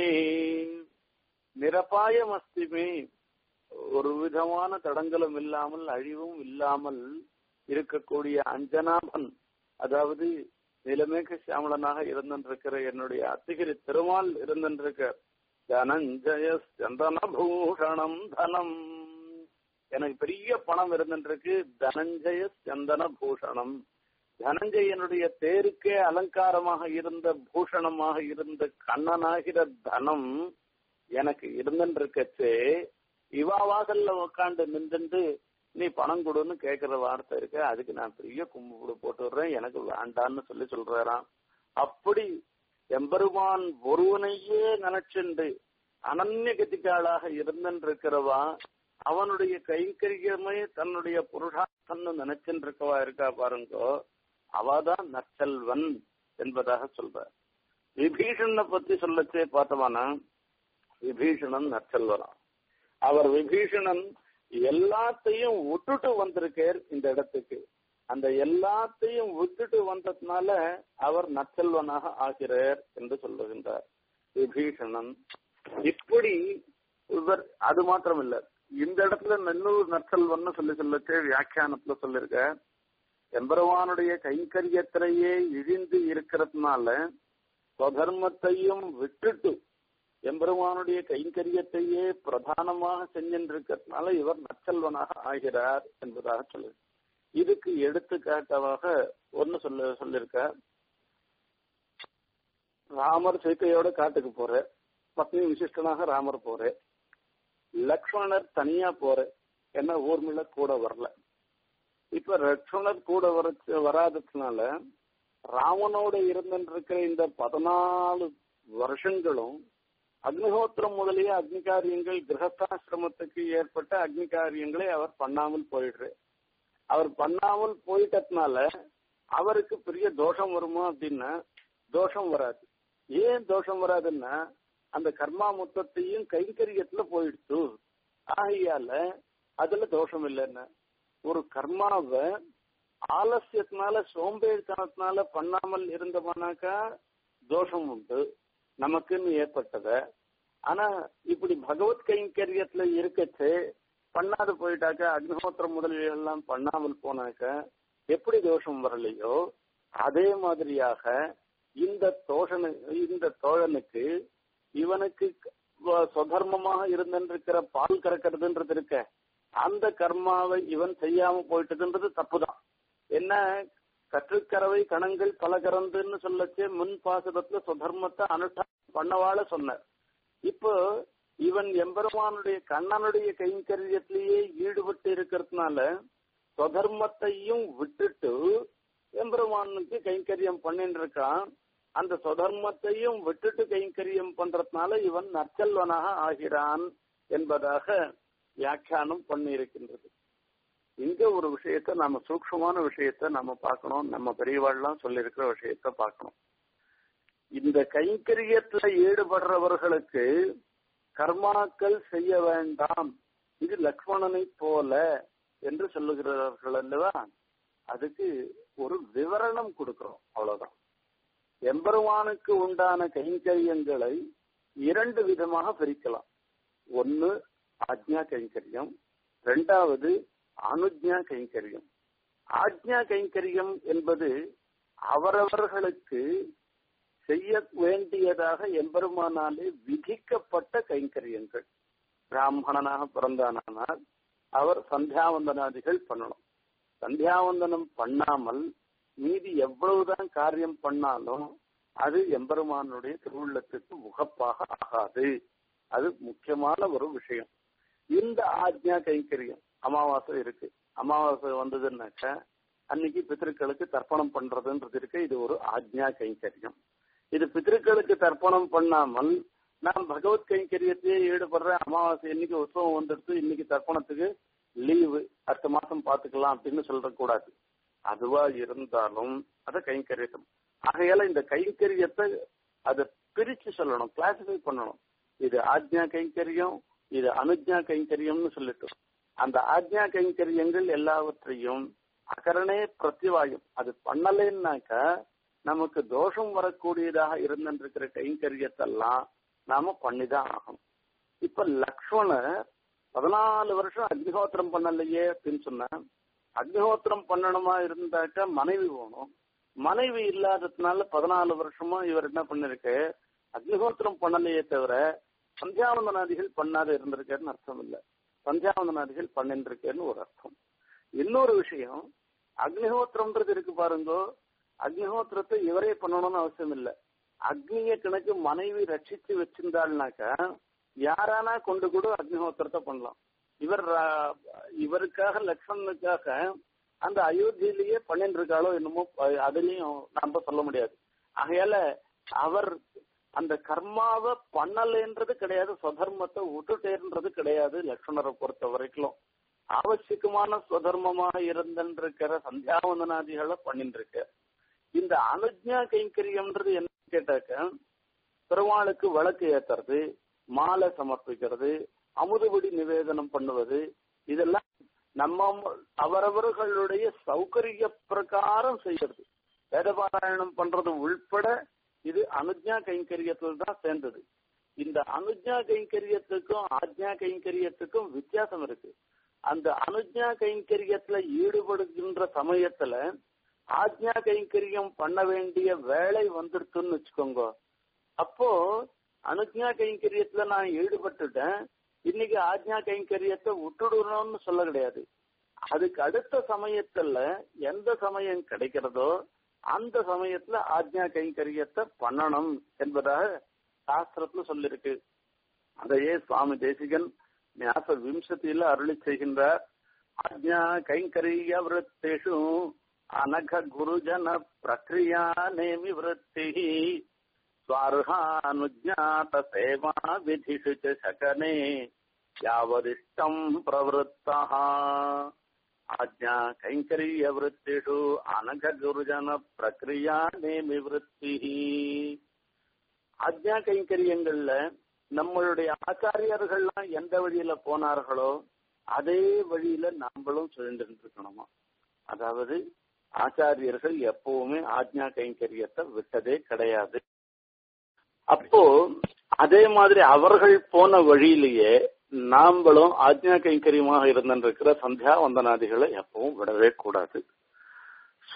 நிரபாயம் அஸ்திமே ஒரு விதமான தடங்களும் இல்லாமல் அழிவும் இல்லாமல் இருக்கக்கூடிய அஞ்சனாபன் அதாவது நிலமேக சியாமலனாக இருந்திருக்கிற என்னுடைய அத்திகிரி திருமால் இருந்திருக்க தனஞ்சய சந்தன பூஷணம் தனம் எனக்கு பெரிய பணம் இருந்திருக்கு தனஞ்சய சந்தன பூஷணம் தனஞ்சயனுடைய தேருக்கே அலங்காரமாக இருந்த பூஷணமாக இருந்த கண்ணனாகிற தனம் எனக்கு இருந்துருக்கச்சே இவா வாசல்ல உக்காந்து நின்றுட்டு நீ பணம் கொடுன்னு கேக்குற வார்த்தை இருக்கு அதுக்கு நான் பெரிய கும்பிடு போட்டு விடுறேன் எனக்கு வேண்டான்னு சொல்லி சொல்றாராம் அப்படி எம்பெருமான் ஒருவனையே நினைச்சுண்டு அனன்ய கதிகாளாக இருந்திருக்கிறவா அவனுடைய கைங்கரியமே தன்னுடைய புருஷார்த்தம்னு நினைச்சுட்டு இருக்கவா இருக்கா பாருங்கோ அவதான் நற்செல்வன் என்பதாக சொல்ற விபீஷணனை பத்தி சொல்லச்சே பார்த்தவானா விபீஷணன் நற்செல்வனா அவர் விபீஷணன் எல்லாத்தையும் விட்டுட்டு வந்திருக்கார் இந்த இடத்துக்கு அந்த எல்லாத்தையும் விட்டுட்டு வந்ததுனால அவர் நற்செல்வனாக ஆகிறார் என்று சொல்லுகின்றார் விபீஷணன் இப்படி இவர் அது மாத்திரம் இல்ல இந்த இடத்துல இன்னொரு நற்செல்வன் சொல்லி சொல்லச்சு வியாக்கியானத்துல சொல்லிருக்க எம்பெருமானுடைய கைங்கரியத்திலேயே இழிந்து இருக்கிறதுனால ஸ்வதர்மத்தையும் விட்டுட்டு எம்பெருமானுடைய கைங்கரியத்தையே பிரதானமாக செஞ்சின்றிருக்கிறதுனால இவர் நற்செல்வனாக ஆகிறார் என்பதாக சொல்லு இதுக்கு எடுத்துக்காட்டமாக ஒன்னு சொல்ல சொல்லிருக்க ராமர் சீத்தையோட காட்டுக்கு போற பத்னி விசிஷ்டனாக ராமர் போற லக்ஷ்மணர் தனியா போற என்ன ஊர்மிள கூட வரல இப்ப லக்ஷ்மணர் கூட வர வராததுனால ராமனோட இருந்திருக்கிற இந்த பதினாலு வருஷங்களும் அக்னிஹோத்திரம் முதலிய அக்னி காரியங்கள் கிரகஸ்தாசிரமத்துக்கு ஏற்பட்ட அக்னி காரியங்களை அவர் பண்ணாமல் போயிடுற அவர் பண்ணாமல் போயிட்டதுனால அவருக்கு பெரிய தோஷம் வருமா அப்படின்னா தோஷம் வராது ஏன் தோஷம் வராதுன்னா அந்த கர்மா மொத்தத்தையும் கைங்கரியத்துல போயிடுச்சு ஆகையால அதுல தோஷம் இல்லைன்னா ஒரு கர்மாவை ஆலசியத்தினால சோம்பேறித்தனத்தினால பண்ணாமல் இருந்தோம்னாக்கா தோஷம் உண்டு நமக்குன்னு ஏற்பட்டத ஆனா இப்படி பகவத் கைங்கரியத்துல இருக்கச்சு பண்ணாது போயிட்டாக்க அக்னிஹோத்திரம் முதலிகள் எல்லாம் பண்ணாமல் போனாக்க எப்படி தோஷம் வரலையோ அதே மாதிரியாக இந்த தோழனு இந்த தோழனுக்கு இவனுக்கு சுதர்மமாக இருந்திருக்கிற பால் கறக்கிறதுன்றது இருக்க அந்த கர்மாவை இவன் செய்யாம போயிட்டதுன்றது தப்புதான் என்ன கற்றுக்கறவை கணங்கள் பல கறந்துன்னு சொல்லச்சு முன் பாசகத்துல சுதர்மத்தை அனுஷ்டானம் பண்ணவாழ சொன்னார் இப்போ இவன் எம்பெருமானுடைய கண்ணனுடைய கைங்கரியத்திலேயே ஈடுபட்டு இருக்கிறதுனால சுதர்மத்தையும் விட்டுட்டு எம்பெருமானுக்கு கைங்கரியம் பண்ணிட்டு இருக்கான் அந்த சுதர்மத்தையும் விட்டுட்டு கைங்கரியம் பண்றதுனால இவன் நற்செல்வனாக ஆகிறான் என்பதாக வியாக்கியானம் பண்ணி இருக்கின்றது இங்க ஒரு விஷயத்த நாம சூக்ஷமான விஷயத்த நாம பார்க்கணும் நம்ம பெரியவாள்லாம் சொல்லியிருக்கிற விஷயத்த பார்க்கணும் இந்த கைங்கரியத்துல ஈடுபடுறவர்களுக்கு கர்மாக்கள் செய்ய வேண்டாம் இது லக்ஷ்மணனை போல என்று சொல்லுகிறார்கள் அல்லவா அதுக்கு ஒரு விவரணம் கொடுக்கிறோம் அவ்வளவுதான் எம்பெருமானுக்கு உண்டான கைங்கரியங்களை இரண்டு விதமாக பிரிக்கலாம் ஒன்னு ஆஜ்ஞா கைங்கரியம் ரெண்டாவது அனுஜ்ஞா கைங்கரியம் ஆஜ்ஞா கைங்கரியம் என்பது அவரவர்களுக்கு செய்ய வேண்டியதாக எம்பெருமானாலே விதிக்கப்பட்ட கைங்கரியங்கள் பிராமணனாக பிறந்தானால் அவர் சந்தியாவந்தனாதிகள் பண்ணணும் சந்தியாவந்தனம் பண்ணாமல் மீதி எவ்வளவுதான் காரியம் பண்ணாலும் அது எம்பெருமானுடைய திருவுள்ளத்துக்கு முகப்பாக ஆகாது அது முக்கியமான ஒரு விஷயம் இந்த ஆஜ்ஞா கைங்கரியம் அமாவாசை இருக்கு அமாவாசை வந்ததுன்னாக்க அன்னைக்கு பித்திருக்களுக்கு தர்ப்பணம் பண்றதுன்றது இருக்கு இது ஒரு ஆஜ்ஞா கைங்கரியம் இது பித்திருக்களுக்கு தர்ப்பணம் பண்ணாமல் நான் பகவத் கைங்கரியத்தையே ஈடுபடுற அமாவாசை இன்னைக்கு உற்சவம் வந்துடுத்து இன்னைக்கு தர்ப்பணத்துக்கு லீவு அடுத்த மாசம் பாத்துக்கலாம் அப்படின்னு சொல்ற கூடாது அதுவா இருந்தாலும் அதை கைங்கரியம் ஆகையால இந்த கைங்கரியத்தை அதை பிரிச்சு சொல்லணும் கிளாசிஃபை பண்ணணும் இது ஆஜ்ஞா கைங்கரியம் இது அனுஜ்ஞா கைங்கரியம்னு சொல்லிட்டு அந்த ஆஜ்ஞா கைங்கரியங்கள் எல்லாவற்றையும் அகரணே பிரத்திவாயம் அது பண்ணலைன்னாக்கா நமக்கு தோஷம் வரக்கூடியதாக இருந்திருக்கிற கைங்கரியத்தெல்லாம் நாம பண்ணிதான் ஆகணும் இப்ப லக்ஷ்மணர் பதினாலு வருஷம் அக்னிஹோத்திரம் பண்ணலையே அப்படின்னு சொன்னா அக்னிஹோத்திரம் பண்ணணுமா இருந்தாக்கா மனைவி வேணும் மனைவி இல்லாததுனால பதினாலு வருஷமா இவர் என்ன பண்ணிருக்கு அக்னிஹோத்திரம் பண்ணலையே தவிர சந்தியாவந்தனாதிகள் பண்ணாத இருந்திருக்காருன்னு அர்த்தம் இல்லை சந்தியாவந்தனாதிகள் பண்ணிருக்கேன்னு ஒரு அர்த்தம் இன்னொரு விஷயம் அக்னிஹோத்திரம்ன்றது இருக்கு பாருங்க அக்னிஹோத்திரத்தை இவரே பண்ணணும்னு அவசியம் இல்லை அக்னிய கணக்கு மனைவி ரட்சிச்சு வச்சிருந்தாள்னாக்கா யாரானா கொண்டு கூட அக்னிஹோத்திரத்தை பண்ணலாம் இவர் இவருக்காக லக்ஷ்மணனுக்காக அந்த அயோத்தியிலேயே பண்ணிட்டு இருக்காளோ என்னமோ அதுலயும் நாம சொல்ல முடியாது ஆகையால அவர் அந்த கர்மாவை பண்ணலைன்றது கிடையாது சுதர்மத்தை விட்டுட்டேன்றது கிடையாது லக்ஷ்மணரை பொறுத்த வரைக்கும் ஆவசியமான சுதர்மமாக இருந்திருக்கிற சந்தியாவந்தனாதிகளை பண்ணிட்டு இருக்க இந்த அனுஜ்ஞா கைங்கரியம்ன்றது என்ன கேட்டாக்க பெருமாளுக்கு விளக்கு ஏத்துறது மாலை சமர்ப்பிக்கிறது அமுதுபடி நிவேதனம் பண்ணுவது இதெல்லாம் நம்ம அவரவர்களுடைய சௌகரிய பிரகாரம் செய்யறது வேதபாராயணம் பண்றது உள்பட இது அனுஜ்ஞா கைங்கரியத்தில் தான் சேர்ந்தது இந்த அனுஜ்ஞா கைங்கரியத்துக்கும் ஆஜ்ஞா கைங்கரியத்துக்கும் வித்தியாசம் இருக்கு அந்த அனுஜ்ஞா கைங்கரியத்துல ஈடுபடுகின்ற சமயத்துல ஆஜ்ஞா கைங்கரியம் பண்ண வேண்டிய வேலை வந்துருக்குன்னு வச்சுக்கோங்க அப்போ அனுஜ்ஞா கைங்கரியத்துல நான் ஈடுபட்டுட்டேன் இன்னைக்கு ஆஜ்ஞா கைங்கரியத்தை விட்டுடணும்னு சொல்ல கிடையாது அதுக்கு அடுத்த சமயத்துல எந்த சமயம் கிடைக்கிறதோ அந்த சமயத்துல ஆஜ்ஞா கைங்கரியத்தை பண்ணணும் என்பதாக சாஸ்திரத்துல சொல்லிருக்கு அதையே சுவாமி தேசிகன் ஞாச விம்சத்தியில அருளி செய்கின்றார் ஆஜ்ஞா கைங்கரிய விருத்தேஷு அனக குருஜன பிரக்ரியா நேமி விருத்தி स्वार्हानुज्ञात सेवा विधिषु च शकने यावदिष्टम् प्रवृत्तः आज्ञा कैङ्करीयवृत्तिषु अनघगुरुजन प्रक्रिया நேமி விருத்திஹி ஆஜ்ஞா கைங்கரியங்கள்ல நம்மளுடைய ஆச்சாரியர்கள்லாம் எந்த வழியில போனார்களோ அதே வழியில நாமளும் சுழண்டு இருக்கணுமா அதாவது ஆச்சாரியர்கள் எப்பவுமே ஆஜ்ஞா கைங்கரியத்தை விட்டதே கிடையாது அப்போ அதே மாதிரி அவர்கள் போன வழியிலேயே நாம்பளும் ஆஜ்ஞா கைங்கரியமாக இருந்திருக்கிற சந்தியா வந்தனாதிகளை எப்பவும் விடவே கூடாது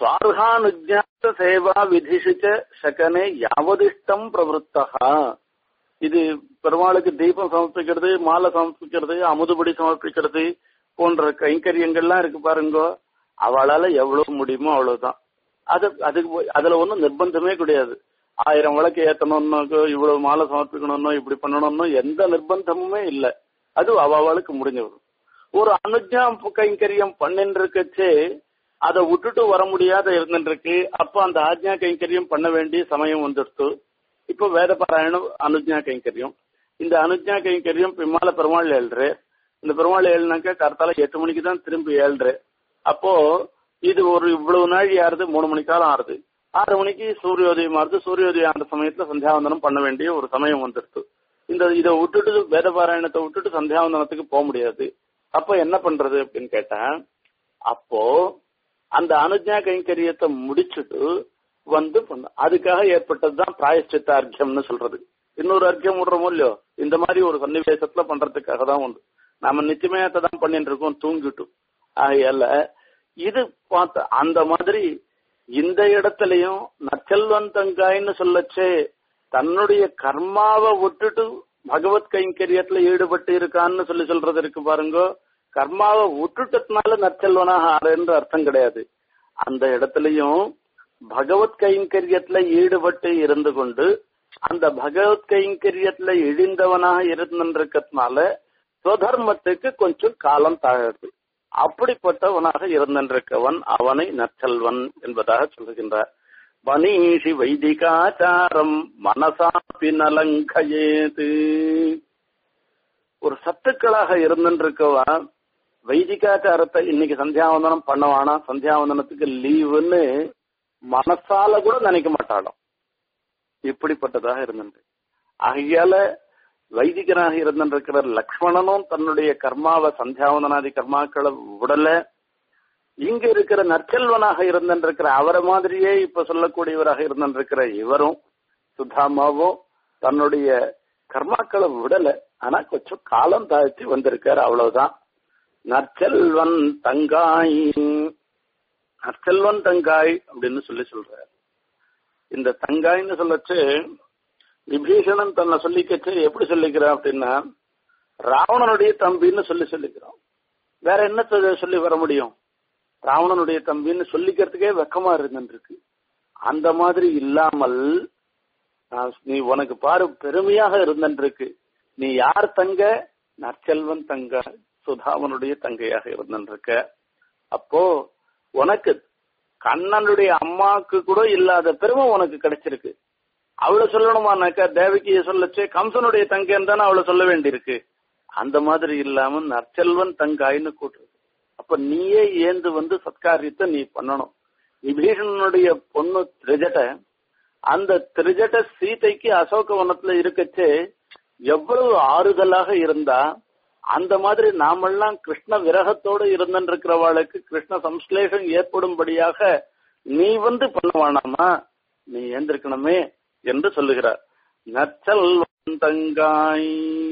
சுவார்கானுஜாத்த சேவா விதிஷிச்ச சகனே யாவதிஷ்டம் பிரவருத்தகா இது பெருமாளுக்கு தீபம் சமர்ப்பிக்கிறது மாலை சமர்ப்பிக்கிறது அமுதுபடி சமர்ப்பிக்கிறது போன்ற கைங்கரியங்கள்லாம் இருக்கு பாருங்க அவளால எவ்வளவு முடியுமோ அவ்வளவுதான் அது அதுக்கு அதுல ஒன்றும் நிர்பந்தமே கிடையாது ஆயிரம் விளக்கு ஏத்தணும்னாக்கோ இவ்வளவு மாலை சமர்ப்பிக்கணும்னோ இப்படி பண்ணணும்னோ எந்த நிர்பந்தமுமே இல்லை அது அவளுக்கு முடிஞ்சது ஒரு அனுஜா கைங்கரியம் பண்ணின்னு இருக்கச்சே அதை விட்டுட்டு வர முடியாத இருந்துருக்கு அப்ப அந்த ஆஜ்ஞா கைங்கரியம் பண்ண வேண்டிய சமயம் வந்துடுத்து இப்போ வேத பாராயணம் அனுஜ்ஞா கைங்கரியம் இந்த அனுஜ்ஞா கைங்கரியம் பிம்மால பெருமாள் ஏழ்று இந்த பெருமாள் ஏழுனாக்கா கரெக்டால எட்டு மணிக்கு தான் திரும்பி ஏழ்று அப்போ இது ஒரு இவ்வளவு நாள் ஆறுது மூணு மணி காலம் ஆறுது ஆறு மணிக்கு சூரியோதயம் ஆறுது சூரியோதயம் ஆன சமயத்துல சந்தியாவந்தனம் பண்ண வேண்டிய ஒரு சமயம் வந்துடுது இந்த இதை விட்டுட்டு வேத பாராயணத்தை விட்டுட்டு சந்தியாவந்தனத்துக்கு போக முடியாது அப்ப என்ன பண்றது அப்படின்னு கேட்டேன் அப்போ அந்த அனுஜா கைங்கரியத்தை முடிச்சுட்டு வந்து பண்ண அதுக்காக ஏற்பட்டதுதான் பிராயஷ்சித்த அர்க்கியம்னு சொல்றது இன்னொரு அர்க்கியம் விடுறோமோ இல்லையோ இந்த மாதிரி ஒரு சன்னிவேசத்துல பண்றதுக்காக தான் உண்டு நாம நிச்சயமயத்தை தான் பண்ணிட்டு இருக்கோம் தூங்கிட்டு ஆகையால இது பார்த்த அந்த மாதிரி இந்த இடத்துலயும் நச்சல்வன் தங்காய்ன்னு சொல்லச்சே தன்னுடைய கர்மாவை விட்டுட்டு பகவத் கைங்கரியத்துல ஈடுபட்டு இருக்கான்னு சொல்லி சொல்றது இருக்கு பாருங்க கர்மாவை விட்டுட்டதுனால நற்செல்வனாக ஆறுன்ற அர்த்தம் கிடையாது அந்த இடத்துலயும் பகவத் கைங்கரியத்துல ஈடுபட்டு இருந்து கொண்டு அந்த பகவத் கைங்கரியத்துல இழிந்தவனாக இருந்திருக்கிறதுனால சுதர்மத்துக்கு கொஞ்சம் காலம் தாழது அப்படிப்பட்டவனாக இருந்திருக்கவன் அவனை நற்செல்வன் என்பதாக சொல்லுகின்றார் மனீஷி வைதிகாச்சாரம் மனசாப்பி நலங்கயேது ஒரு சத்துக்களாக இருந்திருக்கவன் வைதிகாச்சாரத்தை இன்னைக்கு சந்தியாவந்தனம் பண்ணவானா சந்தியாவந்தனத்துக்கு லீவுன்னு மனசால கூட நினைக்க மாட்டாளாம் இப்படிப்பட்டதாக இருந்தது ஆகையால வைதிகனாக இருந்திருக்கிற லக்ஷ்மணனும் தன்னுடைய கர்மாவை சந்தியாவந்தனாதி கர்மாக்களை விடல இங்க இருக்கிற நற்செல்வனாக இருந்திருக்கிற அவரை மாதிரியே இப்ப சொல்லக்கூடியவராக இருந்திருக்கிற இவரும் சுதாமாவும் தன்னுடைய கர்மாக்களை விடல ஆனா கொஞ்சம் காலம் தாழ்த்தி வந்திருக்காரு அவ்வளவுதான் நற்செல்வன் தங்காய் நற்செல்வன் தங்காய் அப்படின்னு சொல்லி சொல்றார் இந்த தங்காய்னு சொல்லச்சு விபீஷணன் தன்னை சொல்லிக்கச்சு எப்படி சொல்லிக்கிறான் அப்படின்னா ராவணனுடைய தம்பின்னு சொல்லி சொல்லிக்கிறான் வேற என்ன சொல்லி வர முடியும் ராவணனுடைய தம்பின்னு சொல்லிக்கிறதுக்கே வெக்கமா இருந்துருக்கு அந்த மாதிரி இல்லாமல் நீ உனக்கு பாரு பெருமையாக இருந்துருக்கு நீ யார் தங்க நற்செல்வன் தங்க சுதாவனுடைய தங்கையாக இருந்திருக்க அப்போ உனக்கு கண்ணனுடைய அம்மாவுக்கு கூட இல்லாத பெருமை உனக்கு கிடைச்சிருக்கு அவளை சொல்லணுமானாக்கா தேவகிய சொல்லச்சு கம்சனுடைய தங்கைன்னு தானே அவளை சொல்ல வேண்டியிருக்கு அந்த மாதிரி இல்லாம நற்செல்வன் தங்காயின்னு கூட்டுறது அப்ப நீயே ஏந்து வந்து சத்காரியத்தை நீ பண்ணணும் விபீஷணனுடைய பொண்ணு திரிஜட அந்த திரிஜட சீதைக்கு அசோக வனத்துல இருக்கச்சே எவ்வளவு ஆறுதலாக இருந்தா அந்த மாதிரி நாமெல்லாம் கிருஷ்ண விரகத்தோடு இருந்திருக்கிறவாளுக்கு கிருஷ்ண சம்ஸ்லேஷம் ஏற்படும்படியாக நீ வந்து பண்ணுவானாமா நீ ஏந்திருக்கணுமே என்று சொல்லுகிறார் நச்சல் தங்காய்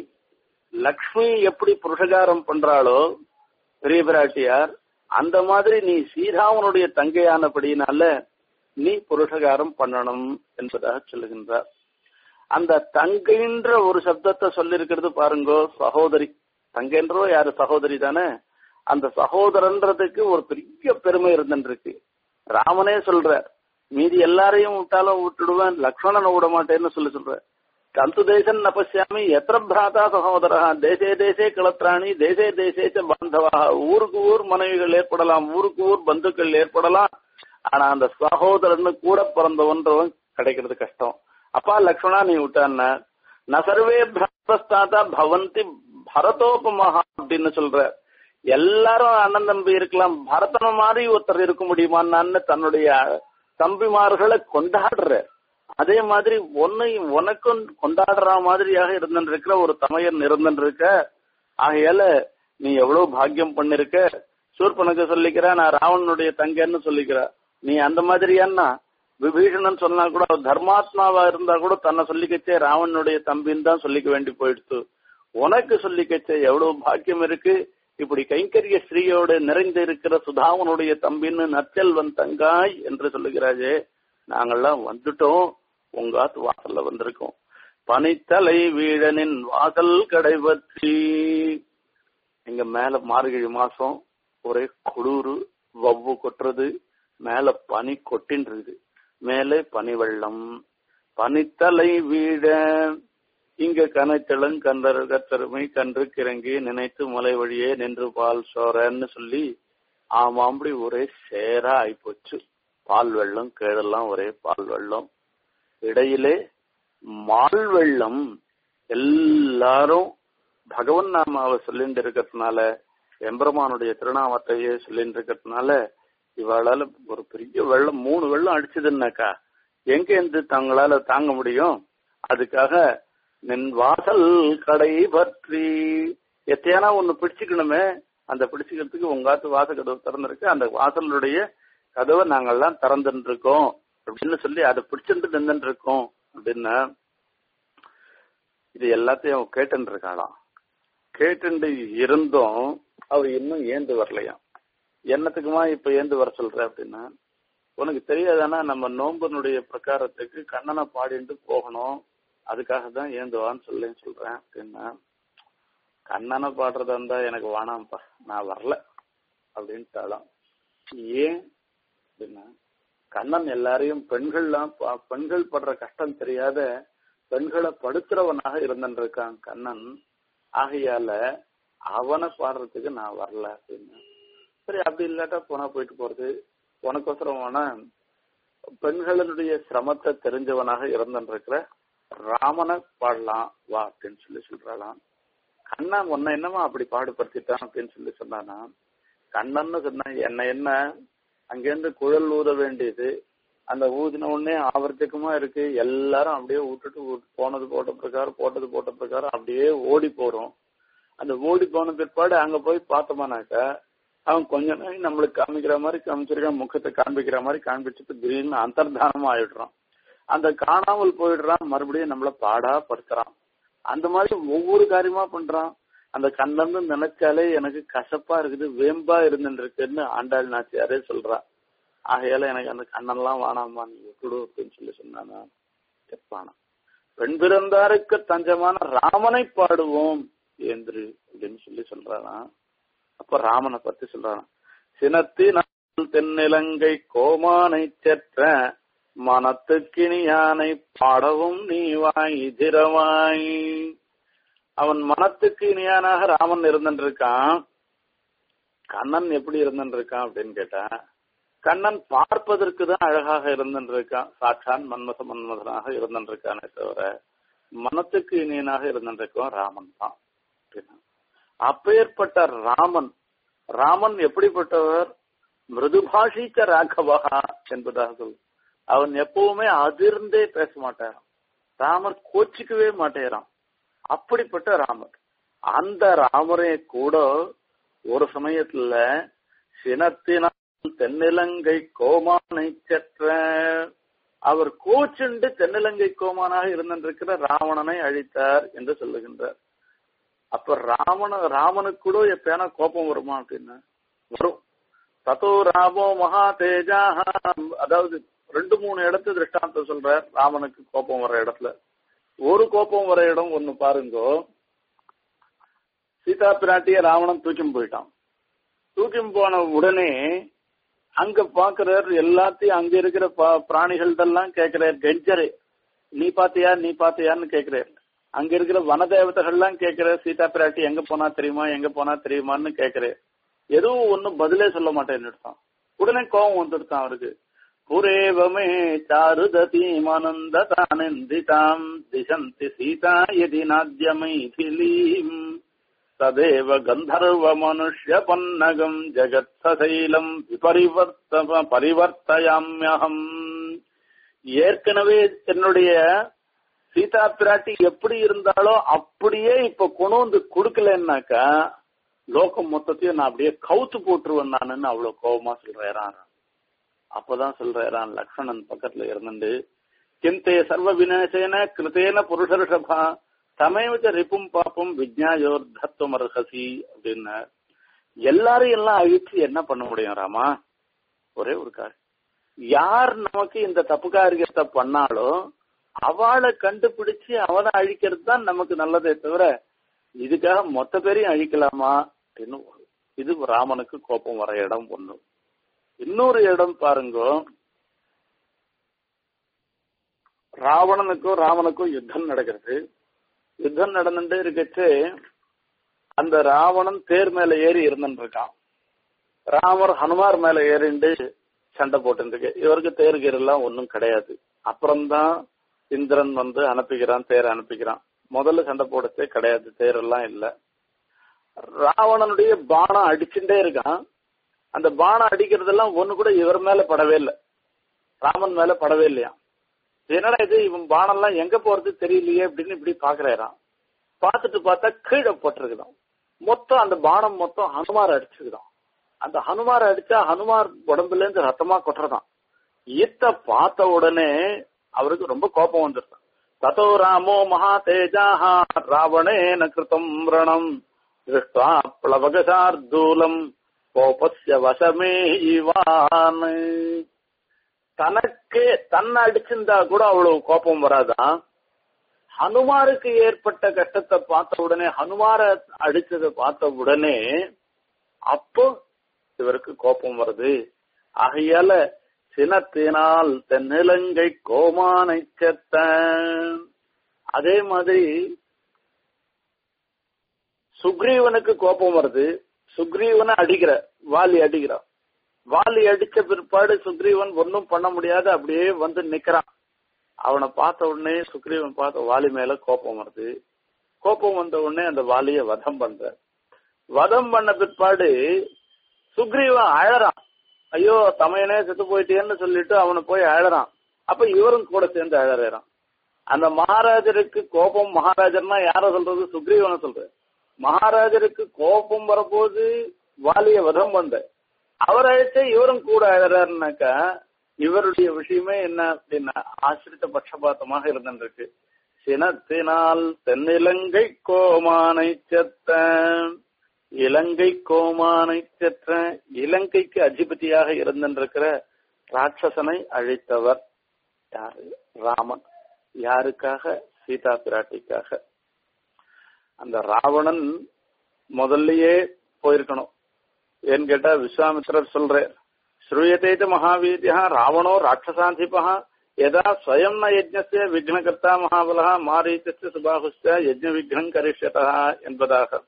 லக்ஷ்மி எப்படி புருஷகாரம் பண்றாளோ பெரிய பிராட்டியார் அந்த மாதிரி நீ சீதாவனுடைய தங்கையானபடியினால நீ புருஷகாரம் பண்ணணும் என்பதாக சொல்லுகின்றார் அந்த தங்கைன்ற ஒரு சப்தத்தை சொல்லிருக்கிறது பாருங்க சகோதரி தங்கைன்றோ யாரு சகோதரி தானே அந்த சகோதரன்றதுக்கு ஒரு பெரிய பெருமை இருந்துருக்கு ராமனே சொல்ற மீதி எல்லாரையும் விட்டாலும் விட்டுடுவேன் லக்ஷ்மணனை விட மாட்டேன்னு சொல்லி சொல்ற கந்து தேசன் நபசியாமி எத்திர பிராதா சகோதரா தேசே தேசே கிளத்ராணி தேசே தேசே பாந்தவா ஊருக்கு ஊர் மனைவிகள் ஏற்படலாம் ஊருக்கு ஊர் பந்துக்கள் ஏற்படலாம் ஆனா அந்த சகோதரன்னு கூட பிறந்தவன்றவன் கிடைக்கிறது கஷ்டம் அப்பா லக்ஷ்மணா நீ விட்டான ந சர்வே பிராஸ்தாதா பவந்தி பரதோபமஹா அப்படின்னு சொல்ற எல்லாரும் அண்ணன் தம்பி இருக்கலாம் பரதன மாதிரி ஒருத்தர் இருக்க முடியுமான்னு தன்னுடைய தம்பிமார்களை கொண்டாடுற அதே மாதிரி உன்னை உனக்கும் கொண்டாடுற மாதிரியாக இருந்திருக்கிற ஒரு தமையன் இருந்திருக்க ஆகையால நீ எவ்வளவு பாக்கியம் பண்ணிருக்க சூர்பனுக்கு சொல்லிக்கிற நான் ராவணனுடைய தங்கன்னு சொல்லிக்கிற நீ அந்த மாதிரியான்னா விபீஷணன் சொன்னா கூட தர்மாத்மாவா இருந்தா கூட தன்னை சொல்லிக்கச்சே ராவணனுடைய தம்பின்னு தான் சொல்லிக்க வேண்டி போயிடுத்து உனக்கு சொல்லிக்கச்சே எவ்வளவு பாக்கியம் இருக்கு இப்படி கைங்கரிய ஸ்ரீயோடு நிறைந்து இருக்கிற சுதாவனுடைய தம்பின்னு நற்செல்வன் தங்காய் என்று சொல்லுகிறாரே நாங்கெல்லாம் வந்துட்டோம் உங்காத்து வாசல்ல வந்திருக்கோம் பனித்தலை வீழனின் வாசல் கடை பற்றி இங்க மேல மார்கழி மாசம் ஒரே குளிரு வவ்வு கொட்டுறது மேல பனி கொட்டின்றது மேலே பனி வெள்ளம் பனித்தலை வீழ இங்க கனைத்தளம் கந்தர் கத்தருமை கன்று கிறங்கி நினைத்து மலை வழியே நின்று பால் சோரன்னு சொல்லி ஆமாம்படி ஒரே சேரா ஆயிப்போச்சு பால் வெள்ளம் கீழெல்லாம் ஒரே பால் வெள்ளம் இடையிலே மால் வெள்ளம் எல்லாரும் பகவன் நாமாவை சொல்லிட்டு இருக்கிறதுனால எம்பெருமானுடைய திருநாமத்தையே சொல்லிட்டு இருக்கிறதுனால இவாளால ஒரு பெரிய வெள்ளம் மூணு வெள்ளம் அடிச்சதுன்னாக்கா எங்க இருந்து தங்களால தாங்க முடியும் அதுக்காக நின் வாசல் கடை பற்றி எத்தையானா ஒண்ணு பிடிச்சுக்கணுமே அந்த பிடிச்சுக்கிறதுக்கு உங்காத்து வாசல் கதவு திறந்திருக்கு அந்த வாசலுடைய கதவை நாங்கெல்லாம் திறந்துட்டு இருக்கோம் அப்படின்னு சொல்லி அதை பிடிச்சிட்டு நின்றுட்டு இருக்கோம் அப்படின்னா இது எல்லாத்தையும் அவன் கேட்டுட்டு இருக்காளாம் கேட்டுண்டு இருந்தும் அவ இன்னும் ஏந்து வரலையாம் என்னத்துக்குமா இப்ப ஏந்து வர சொல்ற அப்படின்னா உனக்கு தெரியாதானா நம்ம நோம்பனுடைய பிரகாரத்துக்கு கண்ணனை பாடிட்டு போகணும் அதுக்காக தான் ஏந்துவான்னு சொல்லேன்னு சொல்றேன் அப்படின்னா கண்ணனை பாடுறதா இருந்தா எனக்கு வேணாம்ப்பா நான் வரல அப்படின்ட்டாலாம் ஏன் அப்படின்னா கண்ணன் எல்லாரையும் பெண்கள்லாம் பா- பெண்கள் படுற கஷ்டம் தெரியாத பெண்களை படுத்துறவனாக இருந்துருக்கான் கண்ணன் ஆகையால அவனை பாடுறதுக்கு நான் வரல அப்படின்னு சரி அப்படி இல்லாட்டா போனா போயிட்டு போறது உனக்கோசரம் வேணா பெண்களுடைய சிரமத்தை தெரிஞ்சவனாக இருந்துருக்கிற ராமனை பாடலாம் வா அப்படின்னு சொல்லி சொல்றாளாம் கண்ணன் உன்னை என்னமா அப்படி பாடுபடுத்திட்டான் அப்படின்னு சொல்லி சொன்னானா கண்ணன்னு சொன்னா என்ன என்ன அங்கேருந்து குழல் ஊத வேண்டியது அந்த ஊதின உடனே ஆவர்த்திகமா இருக்கு எல்லாரும் அப்படியே விட்டுட்டு ஊ- போனது போட்ட பிரகாரம் போட்டது போட்ட பிரகாரம் அப்படியே ஓடி போறோம் அந்த ஓடி போன பிற்பாடு அங்க போய் பார்த்தோமானாக்கா அவன் கொஞ்ச நேரம் நம்மளுக்கு காமிக்கிற மாதிரி காமிச்சிருக்கான் முகத்தை காண்பிக்கிற மாதிரி காண்பிச்சுட்டு திடீர்னு அந்தர்தானமா ஆயிடுறான் அந்த காணாமல் போயிடுறான் மறுபடியும் நம்மள பாடா படுத்துறான் அந்த மாதிரி ஒவ்வொரு காரியமா பண்றான் அந்த கண்ணன்னு நினைச்சாலே எனக்கு கசப்பா இருக்குது வேம்பா இருந்துட்டு இருக்குன்னு ஆண்டாள் நாச்சியாரே சொல்றா ஆகையால எனக்கு அந்த கண்ணன்லாம் வேணாமா நீ விட்டுடு அப்படின்னு சொல்லி சொன்னானா எப்பானா பெண் பிறந்தாருக்கு தஞ்சமான ராமனை பாடுவோம் ஏந்திரு அப்படின்னு சொல்லி சொல்றானா அப்ப ராமனை பத்தி சொல்றானா சினத்தினால் தென்னிலங்கை கோமானை செற்ற மனத்துக்கினியானை பாடவும் நீ வாய் திரவாய் அவன் மனத்துக்கு இனியானாக ராமன் இருந்துருக்கான் கண்ணன் எப்படி இருந்துருக்கான் அப்படின்னு கேட்டா கண்ணன் பார்ப்பதற்கு தான் அழகாக இருந்துருக்கான் சாட்சான் மன்மத மன்மதனாக இருந்துருக்கானே தவிர மனத்துக்கு இனியனாக இருந்துருக்கான் ராமன் தான் அப்படின்னா அப்பேற்பட்ட ராமன் ராமன் எப்படிப்பட்டவர் மிருதுபாஷிக்க ராகவகா என்பதாக சொல் அவன் எப்பவுமே அதிர்ந்தே பேச மாட்டாராம் ராமர் கோச்சிக்கவே மாட்டேறான் அப்படிப்பட்ட ராமர் அந்த ராமரே கூட ஒரு சமயத்துல சினத்தினால் தென்னிலங்கை கோமானை செற்ற அவர் கோச்சுண்டு தென்னிலங்கை கோமானாக இருந்திருக்கிற ராவணனை அழித்தார் என்று சொல்லுகின்றார் அப்ப ராமன ராமனுக்கு கூட எப்பயானா கோபம் வருமா அப்படின்னா வரும் தத்தோ ராமோ மகா தேஜாக அதாவது ரெண்டு மூணு இடத்து திருஷ்டாந்தம் சொல்றார் ராமனுக்கு கோபம் வர இடத்துல ஒரு கோபம் வர இடம் ஒண்ணு பாருங்கோ சீதா பிராட்டிய ராவணன் தூக்கிம் போயிட்டான் தூக்கிம் போன உடனே அங்க பாக்குறார் எல்லாத்தையும் அங்க இருக்கிற பா- பிராணிகள்டெல்லாம் கேக்குறார் கெஞ்சரு நீ பாத்தியா நீ பாத்தியான்னு கேக்குறார் அங்க இருக்கிற வனதேவதைகள்லாம் கேக்குறார் சீதா பிராட்டி எங்க போனா தெரியுமா எங்க போனா தெரியுமான்னு கேக்குறார் எதுவும் ஒண்ணும் பதிலே சொல்ல மாட்டேன்னு எடுத்தான் உடனே கோபம் வந்துடுத்தான் அவருக்கு புரேவமே சாருததி மனந்ததானந்திதாம் திசந்தி சீதா யதி நாத்யமைதிலீம் ததேவ கந்தர்வ மனுஷ்ய பன்னகம் ஜெகத் சசைலம் விபரிவர்த்த பரிவர்த்தயாமியகம் ஏற்கனவே என்னுடைய சீதா பிராட்டி எப்படி இருந்தாலோ அப்படியே இப்ப கொண்டு வந்து கொடுக்கலன்னாக்கா லோகம் மொத்தத்தையும் நான் அப்படியே கவுத்து போட்டுருவேன் நானுன்னு அவ்வளவு கோபமா சொல்றேன் அப்பதான் சொல்றான் லக்ஷ்மணன் பக்கத்துல இருந்துட்டு கிந்தே சர்வ விநாசேன கிருத்தேன புருஷர்ஷபா தமேவச்ச ரிப்பும் பாப்பம் விஜ்ஞாயோர் தத்துவம் அர்ஹசி அப்படின்னு எல்லாரும் எல்லாம் அழிச்சு என்ன பண்ண முடியும் ராமா ஒரே ஒரு காரியம் யார் நமக்கு இந்த தப்பு காரியத்தை பண்ணாலோ அவளை கண்டுபிடிச்சு அவனை அழிக்கிறது தான் நமக்கு நல்லதே தவிர இதுக்காக மொத்த பேரையும் அழிக்கலாமா அப்படின்னு இது ராமனுக்கு கோபம் வர இடம் ஒண்ணு இன்னொரு இடம் பாருங்க ராவணனுக்கும் ராமனுக்கும் யுத்தம் நடக்கிறது யுத்தம் நடந்துட்டே இருக்கச்சு அந்த ராவணன் தேர் மேல ஏறி இருந்துட்டு இருக்கான் ராமர் ஹனுமார் மேல ஏறிண்டு சண்டை போட்டுருக்கு இவருக்கு தேர் கீரெல்லாம் ஒன்றும் கிடையாது அப்புறம்தான் இந்திரன் வந்து அனுப்பிக்கிறான் தேர் அனுப்பிக்கிறான் முதல்ல சண்டை போடச்சே கிடையாது தேரெல்லாம் இல்ல ராவணனுடைய பானம் அடிச்சுட்டே இருக்கான் அந்த பானம் அடிக்கிறதெல்லாம் ஒண்ணு கூட இவர் மேல படவே இல்லை ராமன் மேல படவே இல்லையா என்னடா இது இவன் பானம் எல்லாம் எங்க போறது தெரியலையே அப்படின்னு இப்படி பாக்குறாராம் பார்த்துட்டு பார்த்தா கீழே போட்டிருக்குதான் மொத்தம் அந்த பானம் மொத்தம் ஹனுமார் அடிச்சுக்குதான் அந்த ஹனுமார் அடிச்சா ஹனுமார் உடம்புல இருந்து ரத்தமா கொட்டுறதான் ஈத்த பார்த்த உடனே அவருக்கு ரொம்ப கோபம் வந்துருதான் ததோ ராமோ மகா தேஜாஹா ராவணேன கிருதம் ரணம் திருஷ்டா பிளவகசார்தூலம் கோபஸ்ய வசமே இவான் தனக்கே தன்னை அடிச்சிருந்தா கூட அவ்வளவு கோபம் வராதான் ஹனுமாருக்கு ஏற்பட்ட கஷ்டத்தை பார்த்த உடனே ஹனுமார அடிச்சதை பார்த்த உடனே அப்போ இவருக்கு கோபம் வருது ஆகையால சினத்தினால் தென்னிலங்கை கோமானை செத்த அதே மாதிரி சுக்ரீவனுக்கு கோபம் வருது சுக்ரீவனை அடிக்கிற வாலி அடிக்கிறான் வாலி அடிச்ச பிற்பாடு சுக்ரீவன் ஒன்னும் பண்ண முடியாத அப்படியே வந்து நிக்கிறான் அவனை பார்த்த உடனே சுக்ரீவன் பார்த்த வாலி மேல கோபம் வருது கோபம் வந்த உடனே அந்த வாலிய வதம் பண்ற வதம் பண்ண பிற்பாடு சுக்ரீவன் அழறான் ஐயோ தமையனே செத்து போயிட்டேன்னு சொல்லிட்டு அவனை போய் அழறான் அப்ப இவரும் கூட சேர்ந்து அழறான் அந்த மகாராஜருக்கு கோபம் மகாராஜர்னா யார சொல்றது சுக்ரீவனை சொல்ற மகாராஜருக்கு கோபம் வரப்போது வாலிய வதம் வந்த அவர் அழைச்ச இவரும் கூட அழறாருனாக்கா இவருடைய விஷயமே என்ன அப்படின்னா ஆசிரித்த பட்சபாத்தமாக இருந்திருக்கு சினத்தினால் தென்னிலங்கை கோமானை செத்த இலங்கை கோமானை செற்ற இலங்கைக்கு அதிபதியாக இருந்திருக்கிற ராட்சசனை அழித்தவர் யாரு ராமன் யாருக்காக சீதா பிராட்டிக்காக அந்த ராவணன் முதல்லயே போயிருக்கணும் ஏன்னு கேட்டா விஸ்வாமித்திரர் சொல்றார் ஸ்ரூயதேஜ மகாவீரியா ராவணோ ராட்சசாந்திபா யதா ஸ்வயம் ந யஜ்ஞஸ்ய விக்னகர்த்தா மகாபலா மாரீச்ச சுபாகுஸ்ய யஜ்ஞ விக்னம் கரிஷ்யதா என்பதாக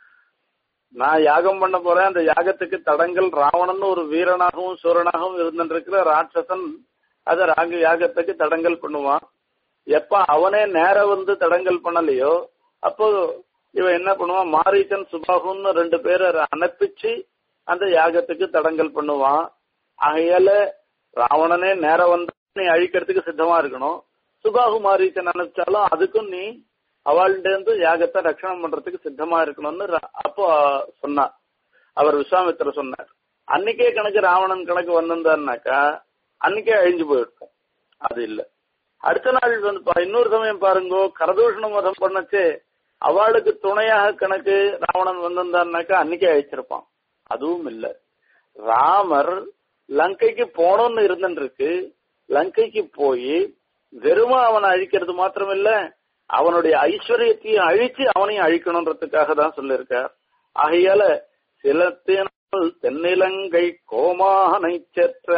நான் யாகம் பண்ண போறேன் அந்த யாகத்துக்கு தடங்கள் ராவணன் ஒரு வீரனாகவும் சூரனாகவும் இருந்திருக்கிற ராட்சசன் அத ராக யாகத்துக்கு தடங்கள் பண்ணுவான் எப்ப அவனே நேர வந்து தடங்கள் பண்ணலையோ அப்போ இவன் என்ன பண்ணுவான் மாரீச்சன் சுபாகுன்னு ரெண்டு பேரை அனுப்பிச்சு அந்த யாகத்துக்கு தடங்கள் பண்ணுவான் ஆகையால ராவணனே நேரம் வந்து நீ அழிக்கிறதுக்கு சித்தமா இருக்கணும் சுபாகு மாரீச்சன் அனுப்பிச்சாலும் அதுக்கும் நீ அவள்கிட்ட இருந்து யாகத்தை ரட்சணம் பண்றதுக்கு சித்தமா இருக்கணும்னு அப்போ சொன்னார் அவர் விஸ்வாமித்திர சொன்னார் அன்னைக்கே கணக்கு ராவணன் கணக்கு வந்திருந்தாருனாக்கா அன்னைக்கே அழிஞ்சு போயிருக்கும் அது இல்ல அடுத்த நாள் வந்து இன்னொரு சமயம் பாருங்க கரதூஷணம் மதம் பண்ணச்சே அவளுக்கு துணையாக கணக்கு ராவணன் வந்திருந்தாருனாக்கா அன்னைக்கே அழிச்சிருப்பான் அதுவும் இல்ல ராமர் லங்கைக்கு போனோம்னு இருந்துருக்கு லங்கைக்கு போய் வெறுமா அவனை அழிக்கிறது மாத்திரம் இல்ல அவனுடைய ஐஸ்வர்யத்தையும் அழிச்சு அவனையும் அழிக்கணும்ன்றதுக்காக தான் சொல்லியிருக்கார் ஆகையால சிலத்தினால் தென்னிலங்கை கோமானை செற்ற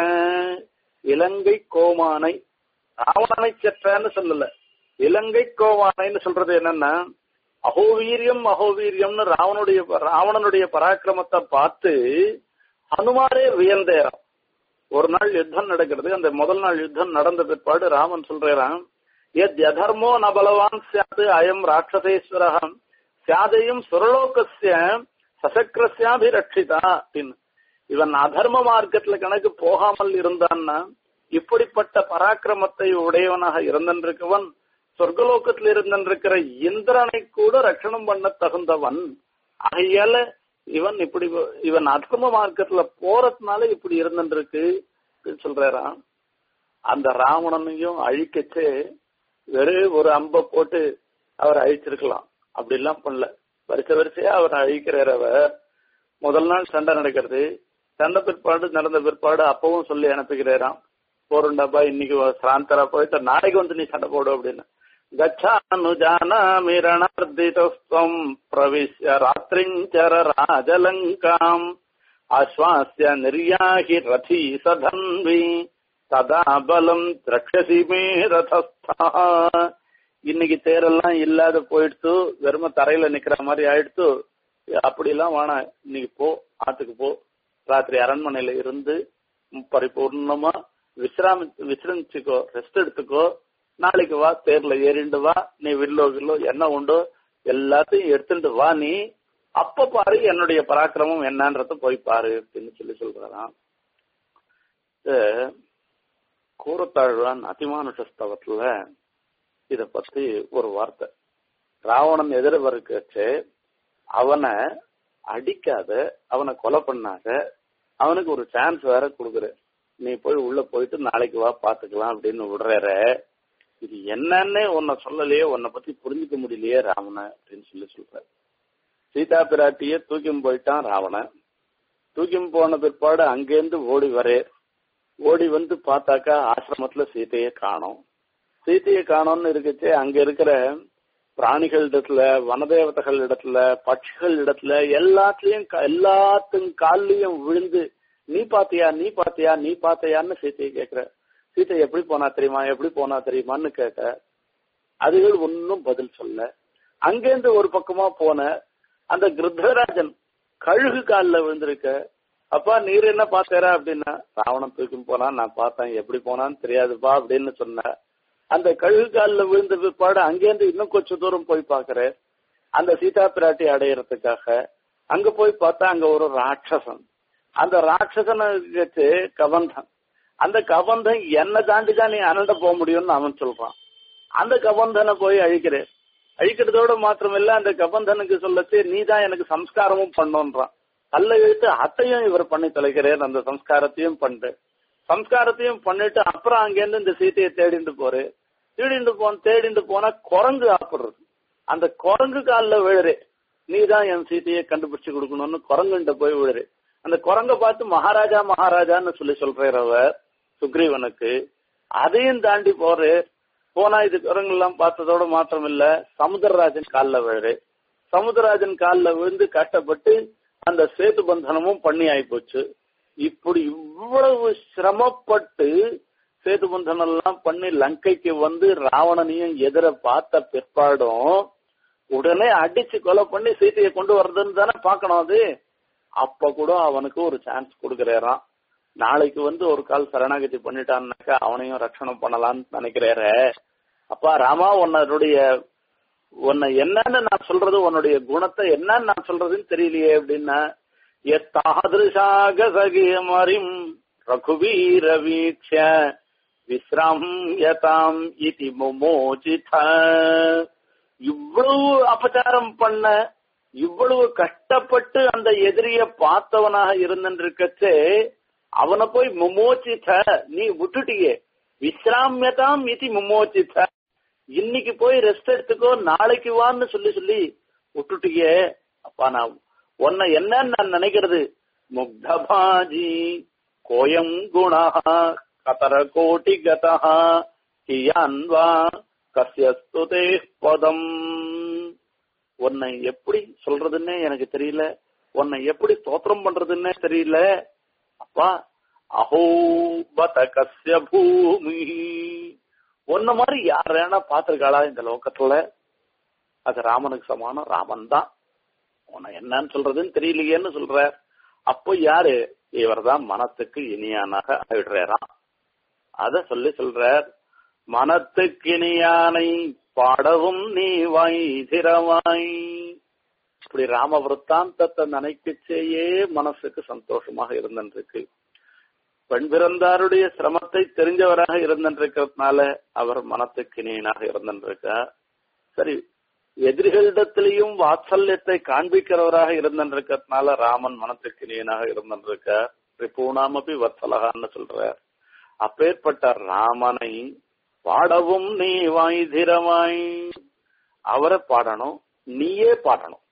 இலங்கை கோமானை ராவணனை செற்றன்னு சொல்லல இலங்கை கோமானைன்னு சொல்றது என்னன்னா அகோவீரியம் அகோவீரியம்னு ராவனுடைய ராவணனுடைய பராக்கிரமத்தை பார்த்து ஹனுமாரே வியந்தேறான் ஒரு நாள் யுத்தம் நடக்கிறது அந்த முதல் நாள் யுத்தம் நடந்த பிற்பாடு ராமன் சொல்றான் எத் யதர்மோ ந பலவான் சியாது அயம் ராட்சசேஸ்வரகம் சியாதையும் சுரலோகசிய சசக்கிரசியாபிரட்சிதா அப்படின்னு இவன் அதர்ம மார்க்கத்துல கணக்கு போகாமல் இருந்தான்னா இப்படிப்பட்ட பராக்கிரமத்தை உடையவனாக இருந்திருக்கவன் சொர்க்கலோகத்தில் இருந்திருக்கிற இந்திரனை கூட ரட்சணம் பண்ண தகுந்தவன் ஆகையால இவன் இப்படி இவன் அதர்ம மார்க்கத்துல போறதுனால இப்படி இருந்திருக்கு சொல்றாராம் அந்த ராவணனையும் அழிக்கச்சே வெறும் ஒரு அம்ப போட்டு அவர் அழிச்சிருக்கலாம் அப்படி எல்லாம் பண்ணல வரிசை வரிசையா அவர் அழிக்கிறார் அவர் முதல் நாள் சண்டை நடக்கிறது சண்டை பிற்பாடு நடந்த பிற்பாடு அப்பவும் சொல்லி அனுப்புகிறாராம் போருண்டாப்பா இன்னைக்கு சிராந்தரா போயிட்டு நாளைக்கு வந்து நீ சண்டை போடு அப்படின்னு கச்சானுஜானாமி ரணர்திதஸ்வம் பிரவிஷ்ய ராத்திரிஞ்சர ராஜலங்காம் ஆஸ்வாசிய நிர்யாகி ரதி சதன்வி ததா பலம் திரக்ஷசி மே ரதஸ்தா இன்னைக்கு தேரெல்லாம் இல்லாத போயிடுத்து வெறும தரையில நிக்கிற மாதிரி ஆயிடுத்து அப்படிலாம் வேணாம் இன்னைக்கு போ ஆத்துக்கு போ ராத்திரி அரண்மனையில இருந்து பரிபூர்ணமா விசிராமி விசிரமிச்சுக்கோ ரெஸ்ட் எடுத்துக்கோ நாளைக்கு வா தேர்ல ஏறிண்டு வா நீ வில்லோ வில்லோ என்ன உண்டோ எல்லாத்தையும் எடுத்துட்டு வா நீ அப்ப பாரு என்னுடைய பராக்கிரமம் என்னன்றத போய் பாரு அப்படின்னு சொல்லி சொல்றாராம் கூறத்தாழ்வான் அதிமானுஷஸ்தவத்துல இத பத்தி ஒரு வார்த்தை ராவணன் எதிர வருக்கச்சு அவனை அடிக்காத அவனை கொலை பண்ணாத அவனுக்கு ஒரு சான்ஸ் வேற கொடுக்குற நீ போய் உள்ள போயிட்டு நாளைக்கு வா பாத்துக்கலாம் அப்படின்னு விடுறார இது என்னன்னு உன்னை சொல்லலையே உன்னை பத்தி புரிஞ்சுக்க முடியலையே ராவண அப்படின்னு சொல்லி சொல்ற சீதா பிராட்டிய தூக்கி போயிட்டான் ராவணன் தூக்கி போன பிற்பாடு அங்கேருந்து ஓடி வரே ஓடி வந்து பார்த்தாக்கா ஆசிரமத்துல சீதையை காணோம் சீதையை காணோம்னு இருக்குச்சே அங்க இருக்கிற பிராணிகள் இடத்துல வனதேவதைகள் இடத்துல பட்சிகள் இடத்துல எல்லாத்துலயும் எல்லாத்துக்கும் கால்லயும் விழுந்து நீ பாத்தியா நீ பாத்தியா நீ பாத்தியான்னு சீத்தையை கேக்குற சீத்தை எப்படி போனா தெரியுமா எப்படி போனா தெரியுமான்னு கேட்ட அதுகள் ஒன்னும் பதில் சொல்ல அங்கேருந்து ஒரு பக்கமா போன அந்த கிருத்தராஜன் கழுகு காலில் விழுந்திருக்க அப்பா நீர் என்ன பாத்தாரா அப்படின்னா ராவணன் தூக்கி போனான் நான் பார்த்தேன் எப்படி போனான்னு தெரியாதுப்பா அப்படின்னு சொன்ன அந்த கழுகு காலில் விழுந்த பிற்பாடு அங்கேருந்து இன்னும் கொஞ்சம் தூரம் போய் பாக்குறேன் அந்த சீதா பிராட்டி அடையறதுக்காக அங்க போய் பார்த்தா அங்க ஒரு ராட்சசன் அந்த ராட்சசனை வச்சு கவந்தன் அந்த கபந்தன் என்ன தாண்டி தான் நீ அனண்ட போக முடியும்னு அவன் சொல்றான் அந்த கபந்தனை போய் அழிக்கிறேன் அழிக்கிறதோட மாத்திரமில்ல அந்த கபந்தனுக்கு சொல்லச்சு நீ தான் எனக்கு சம்ஸ்காரமும் பண்ணுன்றான் கல்ல இழுத்து அத்தையும் இவர் பண்ணி தொலைக்கிறேன் அந்த சம்ஸ்காரத்தையும் பண்ணிட்டு சம்ஸ்காரத்தையும் பண்ணிட்டு அப்புறம் அங்கேருந்து இந்த சீத்தையை தேடிட்டு போறேன் தேடிட்டு போன தேடிட்டு போனா குரங்கு ஆப்பிடுறது அந்த குரங்கு காலில் விழுறே நீ தான் என் சீத்தையை கண்டுபிடிச்சு கொடுக்கணும்னு குரங்குகிட்ட போய் விழுறே அந்த குரங்க பார்த்து மகாராஜா மகாராஜான்னு சொல்லி சொல்றார் அவர் சுக்ரீவனுக்கு அதையும் தாண்டி போறு போனா இது குரங்கு எல்லாம் பார்த்ததோட மாத்திரம் இல்ல சமுத்திரராஜன் காலில் விழுறு சமுத்திரராஜன் காலில் விழுந்து கட்டப்பட்டு அந்த சேது பந்தனமும் பண்ணி ஆயிப்போச்சு இப்படி இவ்வளவு சிரமப்பட்டு சேது பந்தனம் எல்லாம் பண்ணி லங்கைக்கு வந்து ராவணனையும் எதிர பார்த்த பிற்பாடும் உடனே அடிச்சு கொலை பண்ணி சீத்தையை கொண்டு வர்றதுன்னு தானே பார்க்கணும் அது அப்ப கூட அவனுக்கு ஒரு சான்ஸ் கொடுக்கறாராம் நாளைக்கு வந்து ஒரு கால் சரணாகதி பண்ணிட்டான்னாக்கா அவனையும் ரட்சணம் பண்ணலாம்னு நினைக்கிறாரு அப்பா ராமா உன்னுடைய உன்னை என்னன்னு நான் சொல்றது உன்னுடைய குணத்தை என்னன்னு நான் சொல்றதுன்னு தெரியலையே அப்படின்னா எத்தாதிருஷாக சகிமரிம் ரகுவீர வீட்ச விஸ்ராம்யதாம் இதி முமோச்சித இவ்வளவு அபச்சாரம் பண்ண இவ்வளவு கஷ்டப்பட்டு அந்த எதிரிய பார்த்தவனாக இருந்திருக்கச்சே அவனை போய் முமோச்சித நீ விட்டுட்டியே விஸ்ராமியதாம் இது முமோச்சித இன்னைக்கு போய் ரெஸ்ட் எடுத்துக்கோ நாளைக்கு வான்னு சொல்லி சொல்லி விட்டுட்டியே அப்பா நான் உன்னை என்னன்னு நான் நினைக்கிறது முக்தபாஜி கோயம் குணா கதர கோட்டி கதா கியான்வா கசியஸ்துதே பதம் உன்னை எப்படி சொல்றதுன்னே எனக்கு தெரியல உன்னை எப்படி ஸ்தோத்திரம் பண்றதுன்னே தெரியல அப்பா அஹோ பத கசிய பூமி உன்ன மாதிரி யார் வேணா பாத்திருக்காளா இந்த லோகத்துல அது ராமனுக்கு சமானம் ராமன் தான் உன்னை என்னன்னு சொல்றதுன்னு தெரியலையேன்னு சொல்ற அப்போ யாரு இவர் தான் மனத்துக்கு இனியானாக ஆயிடுறாராம் அத சொல்லி சொல்றார் மனத்துக்கு இனியானை பாடவும் நீ வாய் திறவாய் இப்படி ராம விற்த்தாந்தத்தை நினைக்கச்சேயே மனசுக்கு சந்தோஷமாக இருந்திருக்கு பெண் பிறந்தாருடைய சிரமத்தை தெரிஞ்சவராக இருந்திருக்கிறதுனால அவர் மனத்துக்கு இனியனாக இருந்திருக்கார் சரி எதிரிகளிடத்திலையும் வாத்சல்யத்தை காண்பிக்கிறவராக இருந்திருக்கிறதுனால ராமன் மனத்துக்கு இனியனாக இருந்திருக்கார் ரிபூணாமபி வத்சலகான்னு சொல்றார் அப்பேற்பட்ட ராமனை பாடவும் நீ வாய் திரவாய் அவரை பாடணும் நீயே பாடணும்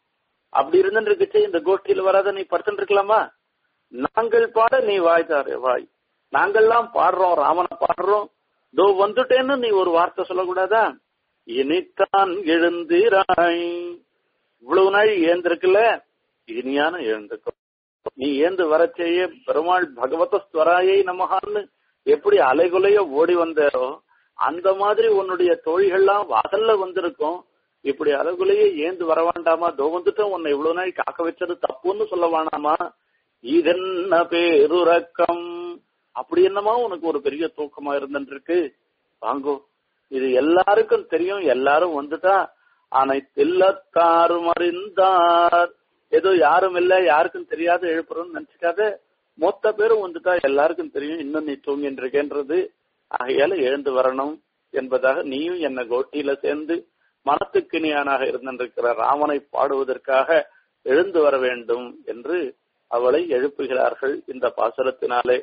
அப்படி இருந்துருக்குச்சு இந்த கோஷ்டியில வராத நீ படுத்துட்டு இருக்கலாமா நாங்கள் பாட நீ வாய் தாரு வாய் நாங்கள்லாம் பாடுறோம் ராமனை பாடுறோம் தோ வந்துட்டேன்னு நீ ஒரு வார்த்தை சொல்லக்கூடாதா இனித்தான் எழுந்திராய் இவ்வளவு நாள் ஏந்திருக்குல்ல இனியான எழுந்துக்கும் நீ ஏந்து வர செய்ய பெருமாள் பகவத ஸ்வராயை நமகான்னு எப்படி அலைகுலைய ஓடி வந்தாரோ அந்த மாதிரி உன்னுடைய தோழிகள்லாம் வாசல்ல வந்திருக்கும் இப்படி அலைகுலைய ஏந்து வர வேண்டாமா தோ வந்துட்டும் உன்னை இவ்வளவு நாள் காக்க வச்சது தப்புன்னு சொல்ல வேணாமா இதென்ன பேருறக்கம் அப்படி என்னமா உனக்கு ஒரு பெரிய தூக்கமா இருந்துருக்கு வாங்கோ இது எல்லாருக்கும் தெரியும் எல்லாரும் வந்துட்டா அனைத்தில்லத்தாரும் அறிந்தார் ஏதோ யாரும் இல்ல யாருக்கும் தெரியாத எழுப்புறோம்னு நினைச்சுக்காத மொத்த பேரும் வந்துட்டா எல்லாருக்கும் தெரியும் இன்னும் நீ தூங்கிட்டு இருக்கேன்றது ஆகையால எழுந்து வரணும் என்பதாக நீயும் என்ன கோட்டியில சேர்ந்து மனத்துக்கு நீயானாக இருந்திருக்கிற ராமனை பாடுவதற்காக எழுந்து வர வேண்டும் என்று அவளை எழுப்புகிறார்கள் இந்த பாசுரத்தினாலே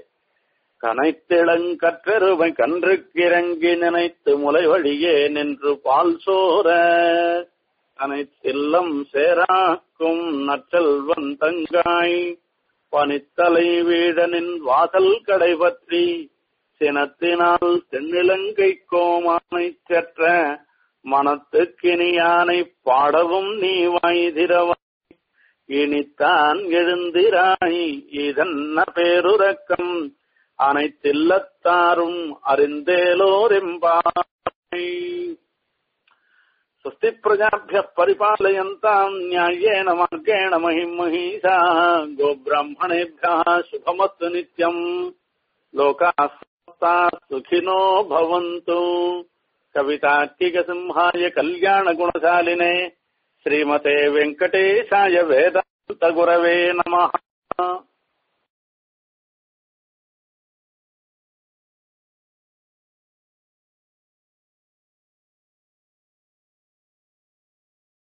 கனைத்திளங்கற்றருமை கன்றுக்கிறங்கி நினைத்து முலை வழியே நின்று பால் சோர அனைத்தில்லம் சேராக்கும் நற்றல்வன் தங்காய் பனித்தலை வீடனின் வாசல் கடை பற்றி சினத்தினால் தென்னிலங்கை கோமானை செற்ற மனத்துக்கினியானை பாடவும் நீ வாய்திரவாய் இனித்தான் எழுந்திராய் இதன்ன பேருறக்கம் அனைத்தில்லத்தாரும் அறிந்தேலோரெம்பாய் स्वस्ति प्रजाभ्यः परिपालयन्ताम् न्याय्येन मार्गेण महिम् महिषा गोब्राह्मणेभ्यः शुभमस्तु नित्यम् लोकाः समस्ताः सुखिनो भवन्तु कवितार्किकसिंहाय कल्याणगुणशालिने श्रीमते वेङ्कटेशाय वेदान्तगुरवे नमः